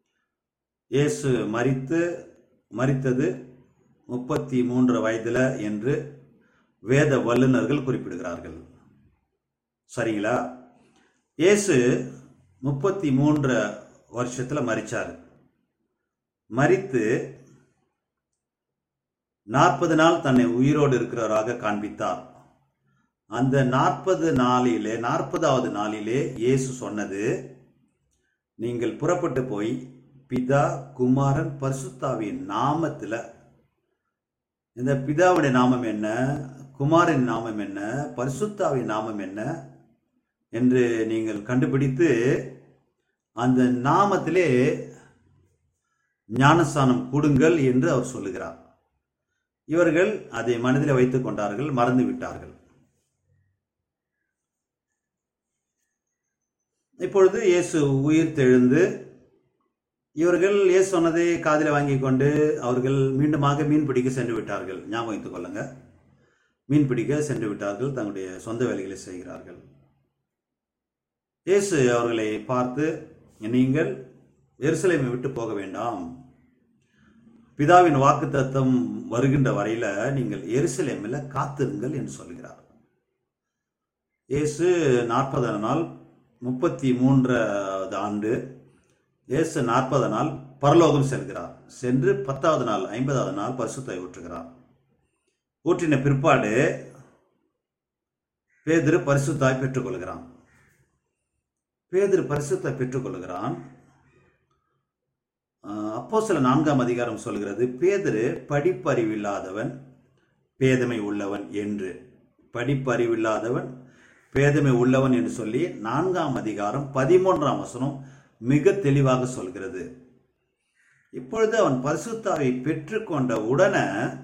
இயேசு மரித்து மரித்தது முப்பத்தி மூன்று வயதுல என்று வேத வல்லுநர்கள் குறிப்பிடுகிறார்கள் சரிங்களா இயேசு முப்பத்தி மூன்று வருஷத்துல மரிச்சார் மரித்து நாற்பது நாள் தன்னை உயிரோடு இருக்கிறவராக காண்பித்தார் அந்த நாற்பது நாளிலே நாற்பதாவது நாளிலே இயேசு சொன்னது நீங்கள் புறப்பட்டு போய் பிதா குமாரன் பரிசுத்தாவின் நாமத்துல இந்த பிதாவுடைய நாமம் என்ன குமாரின் நாமம் என்ன பரிசுத்தாவின் நாமம் என்ன என்று நீங்கள் கண்டுபிடித்து அந்த நாமத்திலே ஞானஸ்தானம் கொடுங்கள் என்று அவர் சொல்லுகிறார் இவர்கள் அதை மனதில் வைத்துக் கொண்டார்கள் மறந்து விட்டார்கள் இப்பொழுது இயேசு உயிர் தெழுந்து இவர்கள் இயேசு சொன்னதை காதில் வாங்கி கொண்டு அவர்கள் மீண்டுமாக மீன் பிடிக்க சென்று விட்டார்கள் ஞாபகம் வைத்துக் கொள்ளுங்க மீன் பிடிக்க சென்று விட்டார்கள் தங்களுடைய சொந்த வேலைகளை செய்கிறார்கள் இயேசு அவர்களை பார்த்து நீங்கள் எருசலேமை விட்டு போக வேண்டாம் பிதாவின் வாக்குத்தத்தம் வருகின்ற வரையில நீங்கள் எருசலேமில் காத்திருங்கள் என்று சொல்கிறார் இயேசு நாற்பது நாள் முப்பத்தி மூன்றாவது ஆண்டு இயேசு நாற்பது நாள் பரலோகம் செல்கிறார் சென்று பத்தாவது நாள் ஐம்பதாவது நாள் பரிசுத்தை ஊற்றுகிறார் ஊற்றின பிற்பாடு பேதிரு பரிசுத்தாய் பெற்றுக்கொள்கிறான் பேதிரு பரிசுத்தை பெற்றுக்கொள்கிறான் அப்போ சில நான்காம் அதிகாரம் சொல்கிறது பேதிரு படிப்பறிவில்லாதவன் பேதமை உள்ளவன் என்று படிப்பறிவில்லாதவன் பேதமை உள்ளவன் என்று சொல்லி நான்காம் அதிகாரம் பதிமூன்றாம் வசனம் மிக தெளிவாக சொல்கிறது இப்பொழுது அவன் பரிசுத்தாவை பெற்றுக்கொண்ட உடனே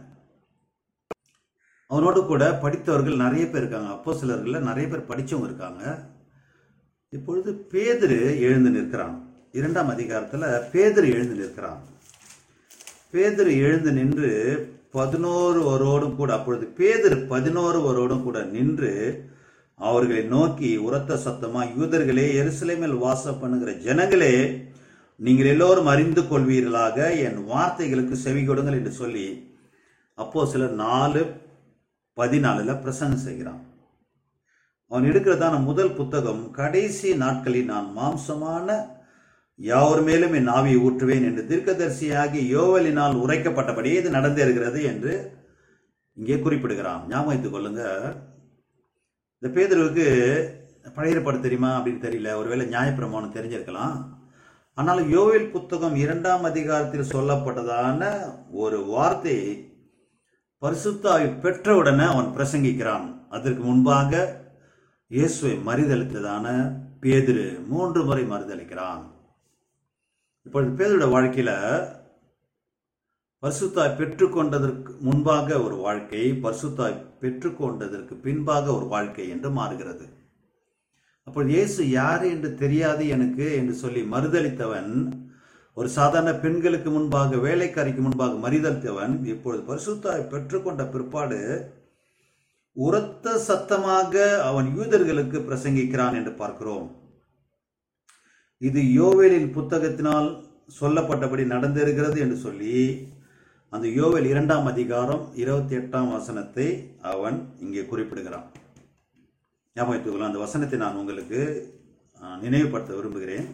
அவனோடு கூட படித்தவர்கள் நிறைய பேர் இருக்காங்க அப்போ சிலர்கள் நிறைய பேர் படித்தவங்க இருக்காங்க இப்பொழுது பேதிரு எழுந்து நிற்கிறான் இரண்டாம் அதிகாரத்தில் பேதிரு எழுந்து நிற்கிறான் பேதிரு எழுந்து நின்று பதினோரு ஒருவரோடும் கூட அப்பொழுது பேதிரு பதினோரு ஒருவரோடும் கூட நின்று அவர்களை நோக்கி உரத்த சத்தமா யூதர்களே எருசலேமில் வாசம் பண்ணுகிற ஜனங்களே நீங்கள் எல்லோரும் அறிந்து கொள்வீர்களாக என் வார்த்தைகளுக்கு செவி கொடுங்கள் என்று சொல்லி அப்போ சிலர் நாலு பதினாலுல பிரசங்கம் செய்கிறான் அவன் எடுக்கிறதான முதல் புத்தகம் கடைசி நாட்களில் நான் மாம்சமான யாவர் மேலும் என் ஆவியை ஊற்றுவேன் என்று தீர்க்கதரிசியாகி யோவலினால் உரைக்கப்பட்டபடி இது நடந்தேறுகிறது என்று இங்கே குறிப்பிடுகிறான் ஞாபகம் வைத்துக் கொள்ளுங்க இந்த பேதருக்கு பழைய ஏற்பாடு தெரியுமா அப்படின்னு தெரியல ஒருவேளை நியாயப்பிரமாணம் தெரிஞ்சிருக்கலாம் ஆனாலும் யோவேல் புத்தகம் இரண்டாம் அதிகாரத்தில் சொல்லப்பட்டதான ஒரு வார்த்தை பரிசுத்தாவை பெற்றவுடனே அவன் பிரசங்கிக்கிறான் அதற்கு முன்பாக இயேசுவை மறிதளித்ததான பேதிரு மூன்று முறை மறுதளிக்கிறான் இப்பொழுது பேதரோட வாழ்க்கையில பரிசுத்தாய் பெற்றுக்கொண்டதற்கு முன்பாக ஒரு வாழ்க்கை பரிசுத்தாய் பெற்றுக்கொண்டதற்கு பின்பாக ஒரு வாழ்க்கை என்று மாறுகிறது அப்பொழுது இயேசு யார் என்று தெரியாது எனக்கு என்று சொல்லி மறுதளித்தவன் ஒரு சாதாரண பெண்களுக்கு முன்பாக வேலைக்காரிக்கு முன்பாக மறுதளித்தவன் இப்பொழுது பரிசுத்தாய் பெற்றுக்கொண்ட பிற்பாடு உரத்த சத்தமாக அவன் யூதர்களுக்கு பிரசங்கிக்கிறான் என்று பார்க்கிறோம் இது யோவேலின் புத்தகத்தினால் சொல்லப்பட்டபடி நடந்திருக்கிறது என்று சொல்லி அந்த யோவேல் இரண்டாம் அதிகாரம் இருபத்தி எட்டாம் வசனத்தை அவன் இங்கே குறிப்பிடுகிறான் ஞாபகத்துக்குள்ள அந்த வசனத்தை நான் உங்களுக்கு அஹ், நினைவுபடுத்த விரும்புகிறேன்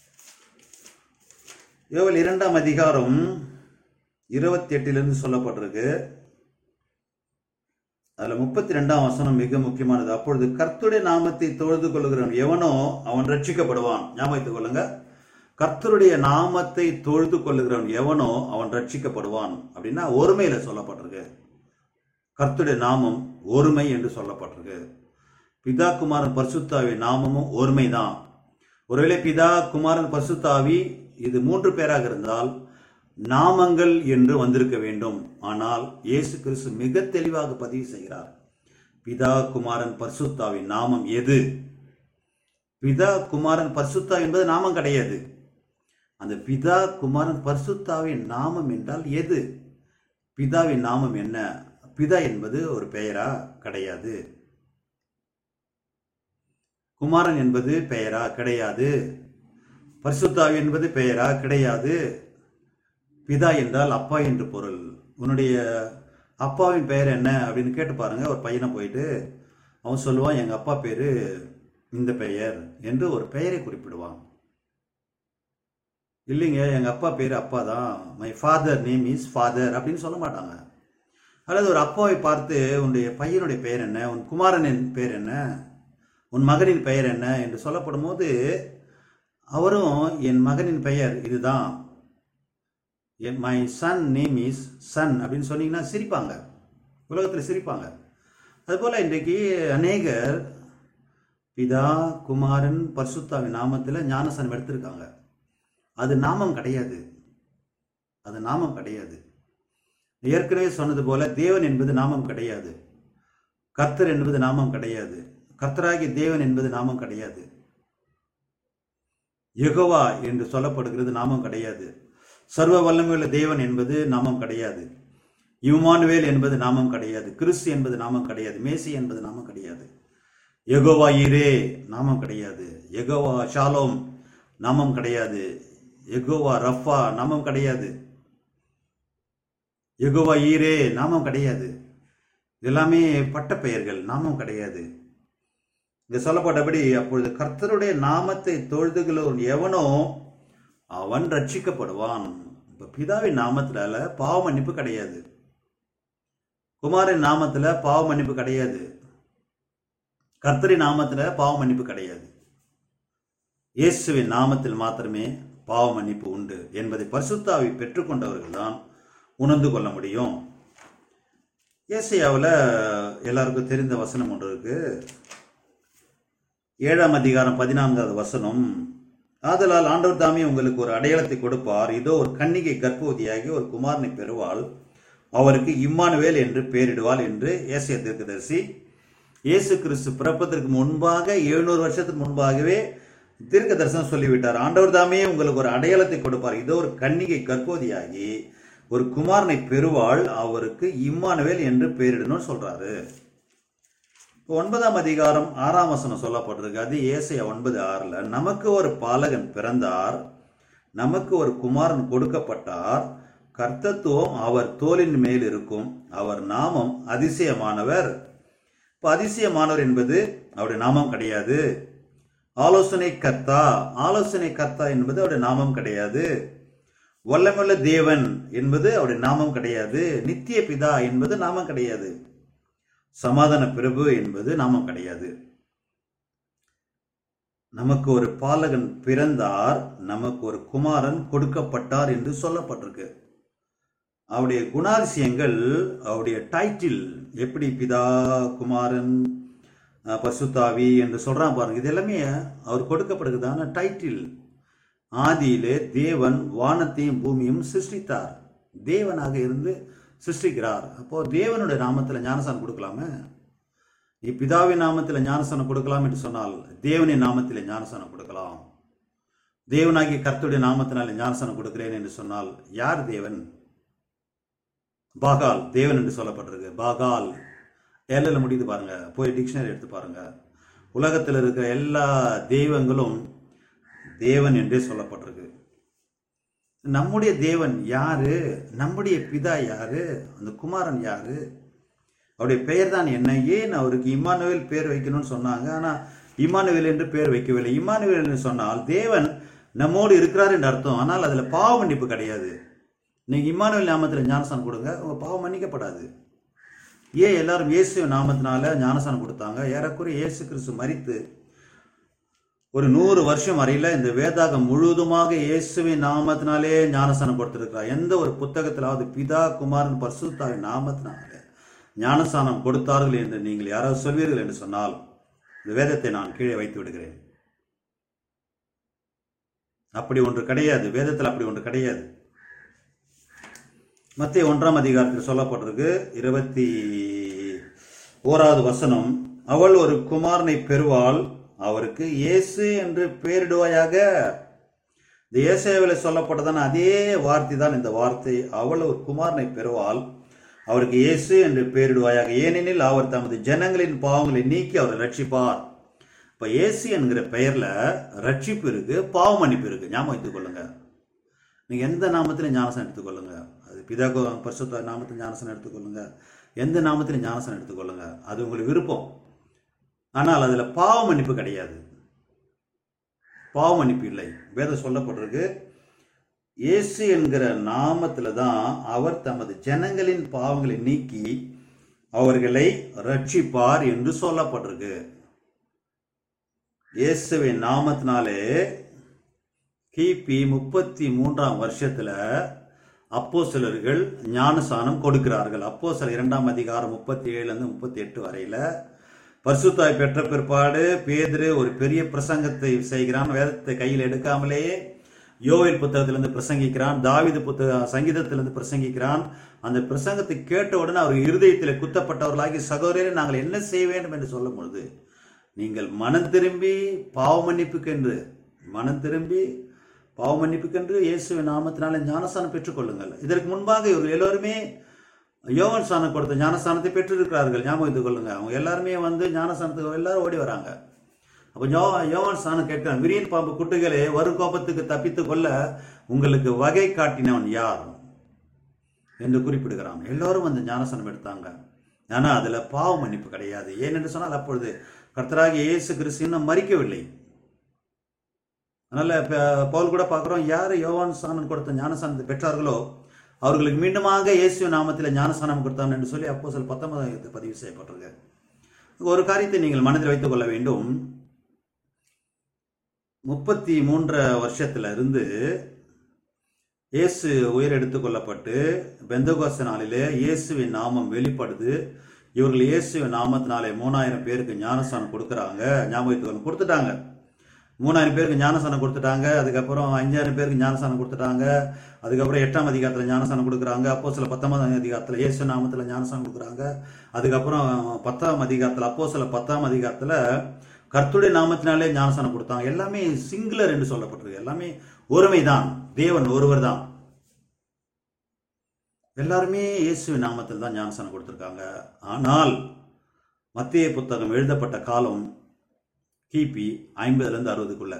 யோவேல் இரண்டாம் அதிகாரம் இருபத்தி எட்டிலிருந்து சொல்லப்பட்டிருக்கு அதுல முப்பத்தி ரெண்டாம் வசனம் மிக முக்கியமானது அப்பொழுது கர்த்தருடைய நாமத்தை தொழுது கொள்ளுகிறவன் எவனோ அவன் ரட்சிக்கப்படுவான் ஞாபகத்துக் கொள்ளுங்க கர்த்தருடைய நாமத்தை தொழுது கொள்ளுகிறவன் எவனோ அவன் ரட்சிக்கப்படுவான் அப்படின்னா ஒருமையில சொல்லப்பட்டிருக்கு கர்த்தருடைய நாமம் ஒருமை என்று சொல்லப்பட்டிருக்கு பிதா குமாரன் பரிசுத்தாவி நாமமும் ஒருமைதான் ஒருவேளை பிதா குமாரன் பரிசுத்தாவி இது மூன்று பேராக இருந்தால் நாமங்கள் என்று வந்திருக்க வேண்டும் ஆனால் இயேசு கிறிஸ்து மிக தெளிவாக பதிவு செய்கிறார் பிதா குமாரன் பரிசுத்தாவின் நாமம் எது பிதா குமாரன் பரிசுத்தா என்பது நாமம் கிடையாது அந்த பிதா குமாரன் பரிசுத்தாவின் நாமம் என்றால் எது பிதாவின் நாமம் என்ன பிதா என்பது ஒரு பெயரா கிடையாது குமாரன் என்பது பெயரா கிடையாது பரிசுத்தாவி என்பது பெயரா கிடையாது பிதா என்றால் அப்பா என்று பொருள் உன்னுடைய அப்பாவின் பெயர் என்ன அப்படின்னு கேட்டு பாருங்க ஒரு பையனை போயிட்டு அவன் சொல்லுவான் எங்க அப்பா பேரு இந்த பெயர் என்று ஒரு பெயரை குறிப்பிடுவான் இல்லைங்க எங்க அப்பா பேரு அப்பா தான் my father name is father அப்படின்னு சொல்ல மாட்டாங்க அல்லது ஒரு அப்பாவை பார்த்து உன்னுடைய பையனுடைய பெயர் என்ன உன் குமாரனின் பெயர் என்ன உன் மகனின் பெயர் என்ன என்று சொல்லப்படும் போது அவரும் என் மகனின் பெயர் இதுதான் என் my son name is son அப்படின்னு சொன்னீங்கன்னா சிரிப்பாங்க உலகத்தில் சிரிப்பாங்க அதுபோல் இன்றைக்கு அநேகர் பிதா குமாரன் பரிசுத்தாவின் நாமத்தில் ஞானசனம் எடுத்திருக்காங்க அது நாமம் கிடையாது அது நாமம் கிடையாது ஏற்கனவே சொன்னது போல தேவன் என்பது நாமம் கிடையாது கர்த்தர் என்பது நாமம் கிடையாது கர்த்தராகிய தேவன் என்பது நாமம் கிடையாது யெகோவா என்று சொல்லப்படுகிறது நாமம் கிடையாது சர்வ வல்லமையுள்ள தேவன் என்பது நாமம் கிடையாது இமானுவேல் என்பது நாமம் கிடையாது கிறிஸ்து என்பது நாமம் கிடையாது மேசி என்பது நாமம் கிடையாது யெகோவா ஈரே நாமம் கிடையாது யெகோவா ஷாலோம் நாமம் கிடையாது யெகோவா ரஃபா நாமம் கிடையாது யெகோவா ஈரே நாமம் கிடையாது எல்லாமே பட்ட பெயர்கள் நாமம் கிடையாது இங்க சொல்லப்பட்டபடி அப்பொழுது கர்த்தருடைய நாமத்தை தொழுதுகிறவன் எவனோ அவன் ரட்சிக்கப்படுவான் இப்ப பிதாவின் நாமத்தினால பாவ மன்னிப்பு கிடையாது குமாரின் நாமத்துல பாவ மன்னிப்பு கிடையாது கர்த்தரின் நாமத்துல பாவ மன்னிப்பு கிடையாது இயேசுவின் நாமத்தில் மாத்திரமே பாவ மன்னிப்பு உண்டு என்பதை பரிசுத்தாவை பெற்றுக்கொண்டவர்கள் தான் உணர்ந்து கொள்ள முடியும் ஏசையாவில் எல்லாருக்கும் தெரிந்த வசனம் ஒன்று இருக்கு ஏழாம் அதிகாரம் பதினான்காவது வசனம் ஆதலால் ஆண்டவர் தாமே உங்களுக்கு ஒரு அடையாளத்தை கொடுப்பார் இதோ ஒரு கன்னிகை கர்ப்பவதியாகி ஒரு குமாரனை பெறுவாள் அவருக்கு இம்மானுவேல் என்று பெயரிடுவாள் என்று ஏசிய தீர்க்கதரிசி இயேசு கிறிஸ்து பிறப்பதற்கு முன்பாக எழுநூறு வருஷத்துக்கு முன்பாகவே தீர்க்க தரிசனம் சொல்லிவிட்டார் ஆண்டவர் தாமே உங்களுக்கு ஒரு அடையாளத்தை கொடுப்பார் இதோ ஒரு கன்னிகை கர்ப்பவதியாகி ஒரு குமாரனை பெறுவாள் அவருக்கு இம்மானுவேல் என்று பெயரிடணும்னு சொல்றாரு இப்போ ஒன்பதாம் அதிகாரம் ஆறாம் வசனம் சொல்லப்பட்டிருக்கு அது ஏசையா ஒன்பது ஆறுல நமக்கு ஒரு பாலகன் பிறந்தார் நமக்கு ஒரு குமாரன் கொடுக்கப்பட்டார் கர்த்தத்துவம் அவர் தோலின் மேல் இருக்கும் அவர் நாமம் அதிசயமானவர் இப்போ அதிசயமானவர் என்பது அவருடைய நாமம் கிடையாது ஆலோசனை கர்த்தா ஆலோசனை கர்த்தா என்பது அவருடைய நாமம் கிடையாது வல்லமுள்ள தேவன் என்பது அவருடைய நாமம் கிடையாது நித்திய பிதா என்பது நாமம் கிடையாது சமாதான பிரபு என்பது நாமம் கிடையாது நமக்கு ஒரு பாலகன் பிறந்தார் நமக்கு ஒரு குமாரன் கொடுக்கப்பட்டார் என்று சொல்லப்பட்டிருக்கு அவருடைய குணாதிசயங்கள் அவருடைய டைட்டில் எப்படி பிதா குமாரன் அஹ், பரிசுத்தாவி என்று சொல்றான் பாருங்க இது எல்லாமே அவர் கொடுக்கப்படுகிறதான டைட்டில் ஆதியிலே தேவன் வானத்தையும் பூமியும் சிருஷ்டித்தார் தேவனாக இருந்து சிருஷ்டிக்கிறார் அப்போ தேவனுடைய நாமத்தில் ஞானசானம் கொடுக்கலாமே நீ பிதாவின் நாமத்தில் ஞானசானம் கொடுக்கலாம் என்று சொன்னால் தேவனின் நாமத்தில் ஞானசானம் கொடுக்கலாம் தேவனாகிய கர்த்தருடைய நாமத்தினால ஞானசானம் கொடுக்கிறேன் என்று சொன்னால் யார் தேவன் பாகால் தேவன் என்று சொல்லப்பட்டிருக்கு பாகால் எல்லில் முடியுது பாருங்க போய் டிக்ஷனரி எடுத்து பாருங்க உலகத்தில் இருக்கிற எல்லா தெய்வங்களும் தேவன் என்றே சொல்லப்பட்டிருக்கு நம்முடைய தேவன் யாரு நம்முடைய பிதா யாரு அந்த குமாரன் யாரு அவருடைய பெயர் தான் என்ன ஏன் அவருக்கு இம்மானுவேல் பேர் வைக்கணும்னு சொன்னாங்க ஆனா இம்மானுவேல் என்று பேர் வைக்கவில்லை இம்மானுவேல் என்று சொன்னால் தேவன் நம்மோடு இருக்கிறார் என்று அர்த்தம் ஆனால் அதுல பாவ மன்னிப்பு கிடையாது நீங்க இம்மானுவேல் நாமத்தில் ஞானசானம் கொடுங்க உங்க பாவம் மன்னிக்கப்படாது ஏன் எல்லாரும் இயேசு நாமத்தினால ஞானசானம் கொடுத்தாங்க ஏறக்குறைய இயேசு கிறிஸ்து மரித்து ஒரு நூறு வருஷம் வரையில இந்த வேதாகம் முழுவதுமாக இயேசுவின் நாமத்தினாலே ஞானஸ்தானம் கொடுத்திருக்கிறார் எந்த ஒரு புத்தகத்திலாவது பிதா குமாரன் பரிசுத்தாவின் நாமத்தினாலே ஞானஸ்தானம் கொடுத்தார்கள் என்று நீங்கள் யாராவது சொல்வீர்கள் என்று சொன்னால் இந்த வேதத்தை நான் கீழே வைத்து விடுகிறேன் அப்படி ஒன்று கிடையாது வேதத்தில் அப்படி ஒன்று கிடையாது மத்திய ஒன்றாம் அதிகாரத்தில் சொல்லப்பட்டிருக்கு இருபத்தி ஓராவது வசனம் அவள் ஒரு குமாரனை பெறுவாள் அவருக்கு இயேசு என்று பெயரிடுவாயாக இந்த இயேசுவில் சொல்லப்பட்டதான அதே வார்த்தை தான் இந்த வார்த்தை அவள் ஒரு குமாரனை பெறுவாள் அவருக்கு இயேசு என்று பெயரிடுவாயாக ஏனெனில் அவர் தமது ஜனங்களின் பாவங்களை நீக்கி அவர் ரட்சிப்பார் இப்ப இயேசு என்கிற பெயர்ல ரட்சிப்பு இருக்கு பாவ மன்னிப்பு இருக்கு ஞாபகம் வைத்துக் கொள்ளுங்க நீங்க எந்த நாமத்திலும் ஞானசனம் எடுத்துக்கொள்ளுங்க அது பிதா பரிசுத்த நாமத்தில் ஞானசனம் எடுத்துக்கொள்ளுங்க எந்த நாமத்திலும் ஞானசனம் எடுத்துக்கொள்ளுங்க அது உங்களுக்கு விருப்பம் ஆனால் அதுல பாவ மன்னிப்பு கிடையாது பாவ மன்னிப்பு இல்லை வேதம் சொல்லப்பட்டிருக்கு இயேசு என்கிற நாமத்துல தான் அவர் தமது ஜனங்களின் பாவங்களை நீக்கி அவர்களை ரட்சிப்பார் என்று சொல்லப்பட்டிருக்கு இயேசுவின் நாமத்தினாலே கிபி முப்பத்தி மூன்றாம் வருஷத்துல அப்போ சிலர்கள் ஞானசானம் கொடுக்கிறார்கள் அப்போ சில இரண்டாம் அதிகாரம் முப்பத்தி ஏழுலேருந்து முப்பத்தி எட்டு வரையில பரிசுத்தாய் பெற்ற பிற்பாடு பேதுரு ஒரு பெரிய பிரசங்கத்தை செய்கிறான் வேதத்தை கையில் எடுக்காமலே யோவேல் புத்தகத்திலிருந்து பிரசங்கிக்கிறான் தாவிது புத்தக சங்கீதத்திலிருந்து பிரசங்கிக்கிறான் அந்த பிரசங்கத்தை கேட்ட உடனே அவர் இருதயத்தில் குத்தப்பட்டவர்களாகி சகோதரரை நாங்கள் என்ன செய்ய வேண்டும் என்று சொல்லும் பொழுது நீங்கள் மனம் திரும்பி பாவ மன்னிப்புக்கென்று மனம் திரும்பி பாவ மன்னிப்புக்கென்று இயேசுவின் நாமத்தினால ஞானஸ்தானம் பெற்றுக்கொள்ளுங்கள் இதற்கு முன்பாக இவர் எல்லோருமே யோவன் ஸ்தானம் கொடுத்த ஞானஸ்தானத்தை பெற்றிருக்கிறார்கள் ஞாபகம் வைத்துக் கொள்ளுங்க அவங்க எல்லாருமே வந்து ஞானஸ்தானத்துக்கு எல்லாரும் ஓடி வராங்க அப்போ யோ யோவான் ஸ்தானம் கேட்கிறான் விரியன் பாம்பு குட்டுகளே வரும் கோபத்துக்கு தப்பித்துக் கொள்ள உங்களுக்கு வகை காட்டினவன் யார் என்று குறிப்பிடுகிறான் எல்லோரும் வந்து ஞானஸ்தானம் எடுத்தாங்க ஆனா அதுல பாவ மன்னிப்பு கிடையாது ஏனென்று சொன்னால் அப்பொழுது கர்த்தராகிய இயேசு கிறிஸ்து இன்னும் மறிக்கவில்லை அதனால இப்ப பவுல் கூட பார்க்கிறோம் யார் யோவான் ஸ்தானம் கொடுத்த ஞானஸ்தானத்தை பெற்றார்களோ அவர்களுக்கு மீண்டுமாக இயேசு நாமத்தில் ஞானஸ்தானம் கொடுத்தான் என்று சொல்லி அப்போ சில பத்தொன்பதாயிரத்து பதிவு செய்யப்பட்டிருக்கு ஒரு காரியத்தை நீங்கள் மனதில் வைத்துக் கொள்ள வேண்டும் முப்பத்தி மூன்று வருஷத்துல இருந்து இயேசு உயிர் எடுத்துக் கொள்ளப்பட்டு பெந்தகோஸ்த நாளிலே இயேசுவின் நாமம் வெளிப்படுது இவர்கள் இயேசுவின் நாமத்தினாலே மூணாயிரம் பேருக்கு ஞானஸ்தானம் கொடுக்குறாங்க ஞாபகத்துக்கு கொடுத்துட்டாங்க மூணாயிரம் பேருக்கு ஞானஸ்தானம் கொடுத்துட்டாங்க அதுக்கப்புறம் அஞ்சாயிரம் பேருக்கு ஞானஸ்தானம் கொடுத்துட்டாங்க அதுக்கப்புறம் எட்டாம் அதிகாரத்தில் ஞானஸ்தானம் கொடுக்குறாங்க அப்போ சில பத்தொன்பதாம் அதிகாரத்தில் இயேசு நாமத்தில் ஞானஸ்தானம் கொடுக்குறாங்க அதுக்கப்புறம் பத்தாம் அதிகாரத்தில் அப்போ சில பத்தாம் அதிகாரத்தில் கர்த்துடைய நாமத்தினாலே ஞானஸ்தானம் கொடுத்தாங்க எல்லாமே சிங்குலர் என்று சொல்லப்பட்டிருக்கு எல்லாமே ஒருமைதான் தேவன் ஒருவர் தான் எல்லாருமே இயேசுவின் நாமத்தில் தான் ஞானஸ்தானம் கொடுத்துருக்காங்க ஆனால் மத்திய புத்தகம் எழுதப்பட்ட காலம் கிபி ஐம்பதுலேருந்து அறுபதுக்குள்ள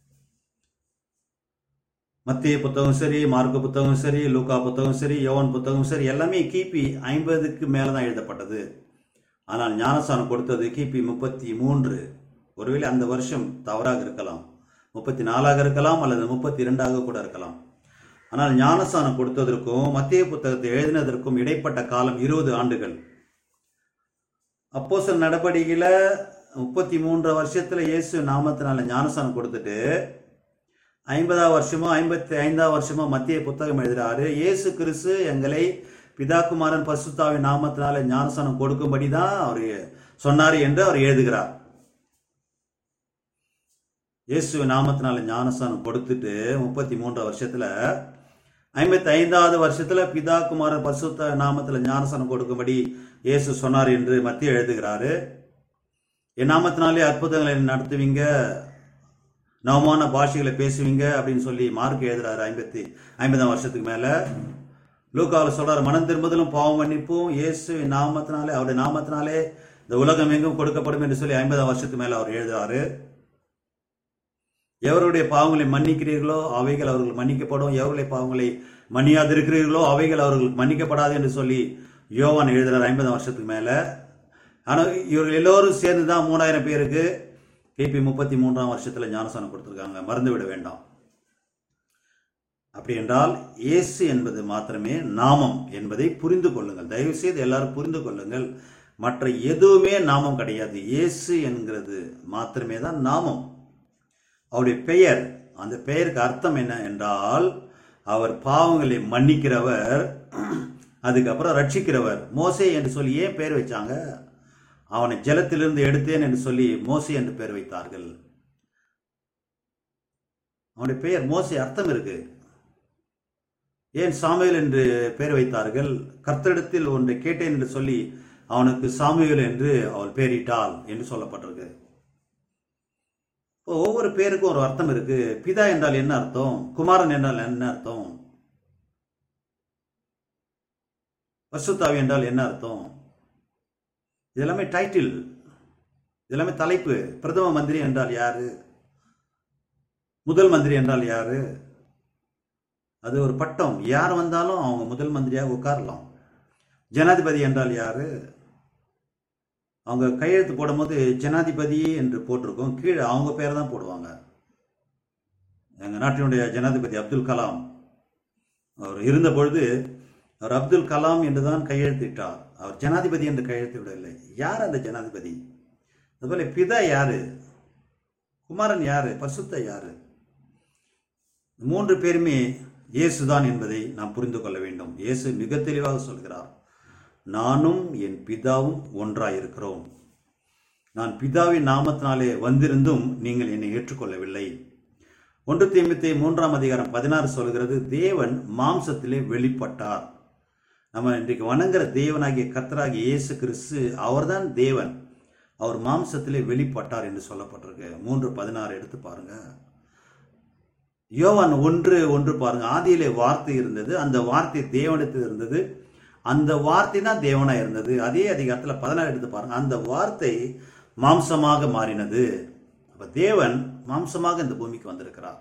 மத்திய புத்தகம் சரி மார்க்க புத்தகம் சரி லூக்கா புத்தகம் சரி யோவன் புத்தகம் சரி எல்லாமே கிபி ஐம்பதுக்கு மேலே தான் எழுதப்பட்டது ஆனால் ஞானஸ்தானம் கொடுத்தது கிபி முப்பத்தி மூன்று ஒருவேளை அந்த வருஷம் தவறாக இருக்கலாம் முப்பத்தி நாலாக இருக்கலாம் அல்லது முப்பத்தி இரண்டாக கூட இருக்கலாம் ஆனால் ஞானஸ்தானம் கொடுத்ததற்கும் மத்திய புத்தகத்தை எழுதினதற்கும் இடைப்பட்ட காலம் இருபது ஆண்டுகள் அப்போ சில நடவடிக்கையில் முப்பத்தி மூன்று வருஷத்துல இயேசு நாமத்தினால ஞானஸ்தானம் கொடுத்துட்டு ஐம்பதாம் வருஷமோ ஐம்பத்தி ஐந்தாம் வருஷமோ மத்திய புத்தகம் எழுதுறாரு இயேசு கிறிஸ்து எங்களை பிதாகுமாரன் பசுத்தாவின் நாமத்தினால ஞானஸ்தானம் கொடுக்கும்படி தான் அவர் சொன்னார் என்று அவர் எழுதுகிறார் இயேசு நாமத்தினால ஞானஸ்தானம் கொடுத்துட்டு முப்பத்தி மூன்றாம் வருஷத்துல ஐம்பத்தி ஐந்தாவது வருஷத்துல பிதா குமாரன் பரிசுத்த நாமத்துல ஞானஸ்தானம் கொடுக்கும்படி இயேசு சொன்னார் என்று மத்திய எழுதுகிறாரு என் நாமத்தினாலே அற்புதங்களை நடத்துவீங்க நவமான பாஷைகளை பேசுவீங்க அப்படின்னு சொல்லி மார்க் எழுதுறாரு ஐம்பத்தி ஐம்பதாம் வருஷத்துக்கு மேல லூக்காவில் சொல்றாரு மனம் திரும்புதலும் பாவம் மன்னிப்பும் இயேசு நாமத்தினாலே அவருடைய நாமத்தினாலே இந்த உலகம் எங்கும் கொடுக்கப்படும் என்று சொல்லி ஐம்பதாம் வருஷத்துக்கு மேல அவர் எழுதுறாரு எவருடைய பாவங்களை மன்னிக்கிறீர்களோ அவைகள் அவர்கள் மன்னிக்கப்படும் எவருடைய பாவங்களை மன்னியாதிருக்கிறீர்களோ அவைகள் அவர்களுக்கு மன்னிக்கப்படாது என்று சொல்லி யோவான் எழுதுறார் ஐம்பதாம் வருஷத்துக்கு மேல ஆனால் இவர்கள் எல்லோரும் சேர்ந்து தான் மூணாயிரம் பேருக்கு கிபி முப்பத்தி மூன்றாம் வருஷத்துல ஞானசானம் கொடுத்துருக்காங்க மறந்து விட வேண்டாம் அப்படி என்றால் இயேசு என்பது மாத்திரமே நாமம் என்பதை புரிந்து கொள்ளுங்கள் தயவு செய்து எல்லாரும் புரிந்து கொள்ளுங்கள் மற்ற எதுவுமே நாமம் கிடையாது இயேசு என்கிறது மாத்திரமே தான் நாமம் அவருடைய பெயர் அந்த பெயருக்கு அர்த்தம் என்ன என்றால் அவர் பாவங்களை மன்னிக்கிறவர் அதுக்கப்புறம் ரட்சிக்கிறவர் மோசே என்று சொல்லி ஏன் பெயர் வச்சாங்க அவனை ஜலத்திலிருந்து எடுத்தேன் என்று சொல்லி மோசே என்று பெயர் வைத்தார்கள் அவனுடைய பெயர் மோசே அர்த்தம் இருக்கு ஏன் சாமுவேல் என்று பெயர் வைத்தார்கள் கர்த்தரிடத்தில் ஒன்றை கேட்டேன் என்று சொல்லி அவனுக்கு சாமுவேல் என்று அவள் பெயரிட்டாள் என்று சொல்லப்பட்டிருக்கு இப்போ ஒவ்வொரு பேருக்கும் ஒரு அர்த்தம் இருக்கு பிதா என்றால் என்ன அர்த்தம் குமாரன் என்றால் என்ன அர்த்தம் பசுத்தாவி என்றால் என்ன அர்த்தம் இதெல்லாமே டைட்டில் இதெல்லாமே தலைப்பு பிரதம மந்திரி என்றால் யாரு முதல் மந்திரி என்றால் யாரு அது ஒரு பட்டம் யார் வந்தாலும் அவங்க முதல் மந்திரியாக உட்காரலாம் ஜனாதிபதி என்றால் யாரு அவங்க கையெழுத்து போடும்போது ஜனாதிபதி என்று போட்டிருக்கோம் கீழே அவங்க பேரை தான் போடுவாங்க எங்கள் நாட்டினுடைய ஜனாதிபதி அப்துல் கலாம் அவர் இருந்த பொழுது அவர் அப்துல் கலாம் என்றுதான் கையெழுத்திட்டார் அவர் ஜனாதிபதி என்று கையெழுத்து விடவில்லை யார் அந்த ஜனாதிபதி அதுபோல பிதா யாரு குமாரன் யாரு பரிசுத்த யாரு மூன்று பேருமே இயேசுதான் என்பதை நாம் புரிந்து கொள்ள வேண்டும் இயேசு மிக தெளிவாக சொல்கிறார் நானும் என் பிதாவும் ஒன்றாயிருக்கிறோம் நான் பிதாவின் நாமத்தினாலே வந்திருந்தும் நீங்கள் என்னை ஏற்றுக்கொள்ளவில்லை ஒன்று தீமித்தை மூன்றாம் அதிகாரம் பதினாறு சொல்கிறது தேவன் மாம்சத்திலே வெளிப்பட்டார் நம்ம இன்றைக்கு வணங்குற தேவனாகிய கர்த்தராகிய இயேசு கிறிஸ்து அவர்தான் தேவன் அவர் மாம்சத்திலே வெளிப்பட்டார் என்று சொல்லப்பட்டிருக்கு மூன்று பதினாறு எடுத்து பாருங்க யோவான் ஒன்று ஒன்று பாருங்க ஆதியிலே வார்த்தை இருந்தது அந்த வார்த்தை தேவனிடத்தில் இருந்தது அந்த வார்த்தை தான் தேவனா இருந்தது அதே அதிகாரத்தில் பதினாறு எடுத்து பாருங்க அந்த வார்த்தை மாம்சமாக மாறினது அப்ப தேவன் மாம்சமாக இந்த பூமிக்கு வந்திருக்கிறார்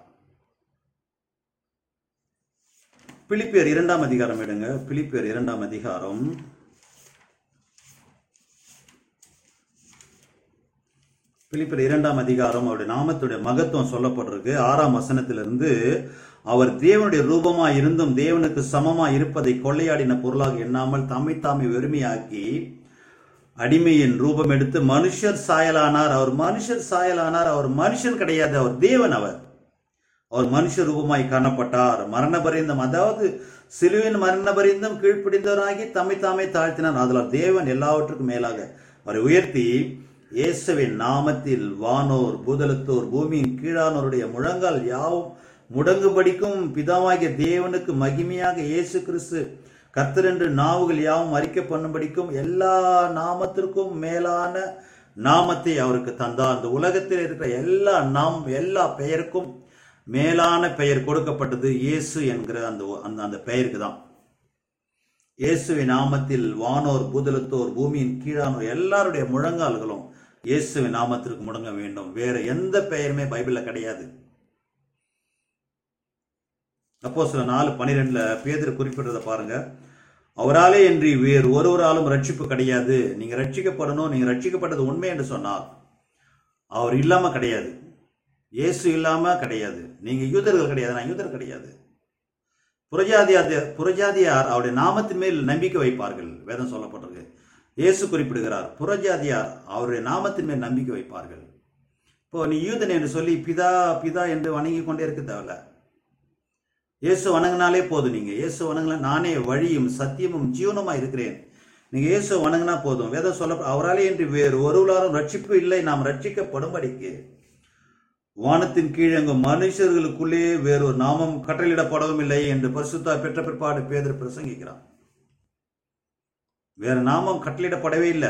பிலிப்பியர் இரண்டாம் அதிகாரம் எடுங்க பிலிப்பியர் இரண்டாம் அதிகாரம் பிலிப்பியர் இரண்டாம் அதிகாரம் அவருடைய நாமத்துடைய மகத்துவம் சொல்லப்பட்டிருக்கு ஆறாம் வசனத்திலிருந்து அவர் தேவனுடைய ரூபமா இருந்தும் தேவனுக்கு சமமா இருப்பதை கொள்ளையாடின பொருளாக எண்ணாமல் தம்மை தாமே வெறுமையாக்கி அடிமையின் ரூபம் எடுத்து மனுஷர் சாயலானார் அவர் மனுஷர் சாயலானார் அவர் மனுஷன் கிடையாது அவர் தேவன் அவர் அவர் மனுஷ ரூபமாய் காணப்பட்டார் மரண பரிந்தம் அதாவது சிலுவின் மரண பரிந்தம் கீழ்ப்பிடிந்தவராகி தம்மை தாமே தாழ்த்தினார் அதனால் தேவன் எல்லாவற்றுக்கும் மேலாக அவரை உயர்த்தி இயேசுவின் நாமத்தில் வானோர் பூதலத்தோர் பூமியின் கீழானோருடைய முழங்கால் யாவும் முடங்குபடிக்கும் பிதாவாகிய தேவனுக்கு மகிமையாக இயேசு கிறிஸ்து கர்த்தர் என்று நாவுகள் யாவும் அறிக்கை பண்ணும்படிக்கும் எல்லா நாமத்திற்கும் மேலான நாமத்தை அவருக்கு தந்தார் அந்த உலகத்தில் இருக்கிற எல்லா நாம் எல்லா பெயருக்கும் மேலான பெயர் கொடுக்கப்பட்டது இயேசு என்கிற அந்த அந்த அந்த பெயருக்கு தான் இயேசுவின் நாமத்தில் வானோர் பூதலத்தோர் பூமியின் கீழானோர் எல்லாருடைய முழங்கால்களும் இயேசுவின் நாமத்திற்கு முடங்க வேண்டும் வேற எந்த பெயருமே பைபிள்ல கிடையாது அப்போ சில நாலு பனிரெண்டுல பேதர் குறிப்பிடுறத பாருங்க அவராலே என்று வேறு ஒருவராலும் ரட்சிப்பு கிடையாது நீங்க ரட்சிக்கப்படணும் நீங்க ரட்சிக்கப்பட்டது உண்மை என்று சொன்னார் அவர் இல்லாம கிடையாது இயேசு இல்லாம கிடையாது நீங்க யூதர்கள் கிடையாது நான் யூதர் கிடையாது புரஜாதியார் புரஜாதியார் அவருடைய நாமத்தின் மேல் நம்பிக்கை வைப்பார்கள் வேதம் சொல்லப்பட்டிருக்கு இயேசு குறிப்பிடுகிறார் புரஜாதியார் அவருடைய நாமத்தின் மேல் நம்பிக்கை வைப்பார்கள் இப்போ நீ யூதன் என்று சொல்லி பிதா பிதா என்று வணங்கி கொண்டே இருக்க தேவையில்ல இயேசு வணங்கினாலே போதும் நீங்க இயேசு வணங்கல நானே வழியும் சத்தியமும் ஜீவனுமா இருக்கிறேன் நீங்க இயேசு வணங்கினா போதும் வேதம் சொல்ல அவராலே என்று வேறு ஒருவராலும் ரட்சிப்பு இல்லை நாம் ரட்சிக்கப்படும்படிக்கு வானத்தின் கீழங்கும் மனுஷர்களுக்குள்ளே வேறொரு நாமம் கட்டளையிடப்படவும் இல்லை என்று பரிசுத்தா பெற்ற பிற்பாடு பேதர் பிரசங்கிக்கிறான் வேற நாமம் கட்டளையிடப்படவே இல்லை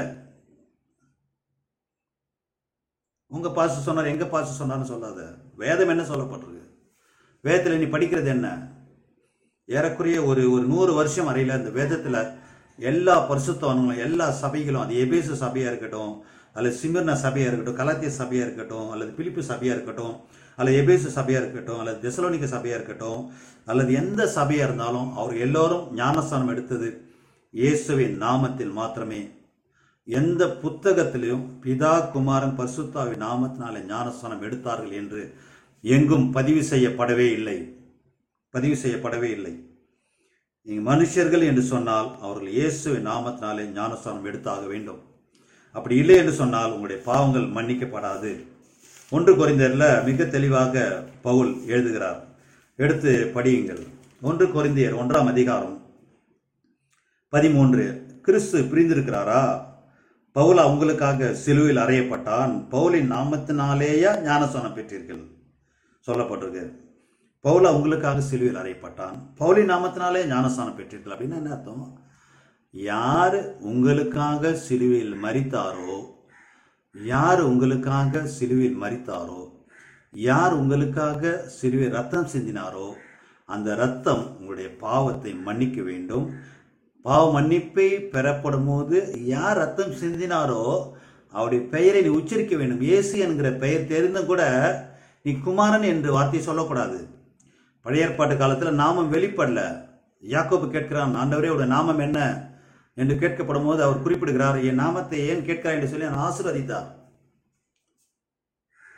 உங்க பாச சொன்னார் எங்க பாச சொன்னார்னு சொல்லாத வேதம் என்ன சொல்லப்பட்டிருக்கு வேதத்தில் நீ படிக்கிறது என்ன ஏறக்குறைய ஒரு ஒரு நூறு வருஷம் வரையில இந்த வேதத்துல எல்லா பரிசுத்தவனுங்களும் எல்லா சபைகளும் அது எபேசு சபையா இருக்கட்டும் அல்லது சிமிர்னா சபையா இருக்கட்டும் கலாத்திய சபையா இருக்கட்டும் அல்லது பிலிப்பு சபையா இருக்கட்டும் அல்லது எபேசு சபையா இருக்கட்டும் அல்லது தெசலோனிக்க சபையா இருக்கட்டும் அல்லது எந்த சபையா இருந்தாலும் அவர் எல்லோரும் ஞானஸ்தானம் எடுத்தது இயேசுவின் நாமத்தில் மாத்திரமே எந்த புத்தகத்திலும் பிதா குமாரன் பரிசுத்தாவின் நாமத்தினாலே ஞானஸ்தானம் எடுத்தார்கள் என்று எங்கும் பதிவு செய்யப்படவே இல்லை பதிவு செய்யப்படவே இல்லை நீங்க மனுஷர்கள் என்று சொன்னால் அவர்கள் இயேசுவின் நாமத்தினாலே ஞானஸ்தானம் எடுத்தாக வேண்டும் அப்படி இல்லை என்று சொன்னால் உங்களுடைய பாவங்கள் மன்னிக்கப்படாது ஒன்று குறைந்தரில் மிக தெளிவாக பவுல் எழுதுகிறார் எடுத்து படியுங்கள் ஒன்று குறைந்தியர் ஒன்றாம் அதிகாரம் பதிமூன்று கிறிஸ்து பிரிந்திருக்கிறாரா பவுலா உங்களுக்காக சிலுவையில் அறையப்பட்டான் பவுலின் நாமத்தினாலேயா ஞானஸ்தானம் பெற்றீர்கள் சொல்லப்பட்டிருக்கு பவுலா உங்களுக்காக சிலுவையில் அறையப்பட்டான் பவுலின் நாமத்தினாலே ஞானஸ்தானம் பெற்றீர்கள் அப்படின்னு என்ன அர்த்தம் யார் உங்களுக்காக சிலுவையில் மரித்தாரோ யார் உங்களுக்காக சிலுவையில் மரித்தாரோ யார் உங்களுக்காக சிலுவை ரத்தம் சிந்தினாரோ அந்த ரத்தம் உங்களுடைய பாவத்தை மன்னிக்க வேண்டும் பாவ மன்னிப்பை பெறப்படும் போது யார் ரத்தம் சிந்தினாரோ அவருடைய பெயரை நீ உச்சரிக்க வேண்டும் இயேசு என்கிற பெயர் தெரிந்தும் கூட நீ குமாரன் என்று வார்த்தை சொல்லக்கூடாது பழைய ஏற்பாட்டு காலத்தில் நாமம் வெளிப்படல யாக்கோபு கேட்கிறான் ஆண்டவரே உடைய நாமம் என்ன என்று கேட்கப்படும் போது அவர் குறிப்பிடுகிறார் என் நாமத்தை ஏன் கேட்கிறார் என்று சொல்லி நான் ஆசீர்வதித்தார்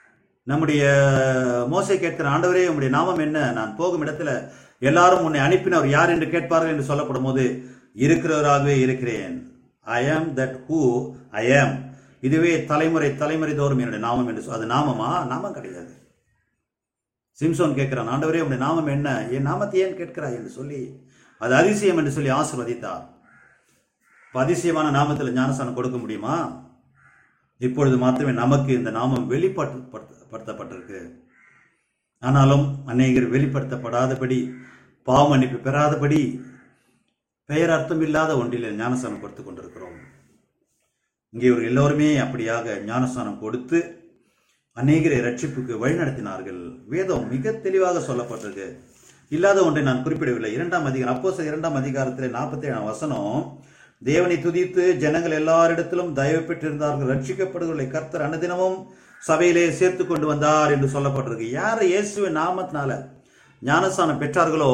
நம்முடைய மோசை கேட்கிற ஆண்டவரே உம்முடைய நாமம் என்ன நான் போகும் இடத்துல எல்லாரும் உன்னை அனுப்பினவர் யார் என்று கேட்பார்கள் என்று சொல்லப்படும் போது இருக்கிறவராகவே இருக்கிறேன் ஐ ஆம் தட் ஹூ ஐ ஆம் இதுவே தலைமுறை தலைமுறை தோறும் என்னுடைய நாமம் என்று சொல் அது நாமமா நாமம் கிடையாது சிம்சோன் கேட்கிறான் ஆண்டவரே உடைய நாமம் என்ன என் நாமத்தை ஏன் கேட்கிறாய் என்று சொல்லி அது அதிசயம் என்று சொல்லி ஆசிர்வதித்தார் இப்ப அதிசயமான நாமத்தில் ஞானஸ்தானம் கொடுக்க முடியுமா இப்பொழுது மாத்திரமே நமக்கு இந்த நாமம் வெளிப்படுத்தப்பட்டிருக்கு ஆனாலும் அநேகர் வெளிப்படுத்தப்படாதபடி பாவ மன்னிப்பு பெறாதபடி பெயர் அர்த்தம் இல்லாத ஒன்றில் ஞானஸ்தானம் கொடுத்து கொண்டிருக்கிறோம் இங்கே இவர் எல்லோருமே அப்படியாக ஞானஸ்தானம் கொடுத்து அநேகரை ரட்சிப்புக்கு வழிநடத்தினார்கள் வேதம் மிக தெளிவாக சொல்லப்பட்டிருக்கு இல்லாத ஒன்றை நான் குறிப்பிடவில்லை இரண்டாம் அதிகாரம் அப்போ இரண்டாம் அதிகாரத்தில் நாற்பத்தி ஏழாம் வசனம் தேவனை துதித்து ஜனங்கள் எல்லாரிடத்திலும் தயவு பெற்றிருந்தார்கள் ரட்சிக்கப்படுவதை கர்த்தர் அனுதினமும் சபையிலே சேர்த்து கொண்டு வந்தார் என்று சொல்லப்பட்டிருக்கு யார் இயேசுவின் நாமத்தினால ஞானஸ்தானம் பெற்றார்களோ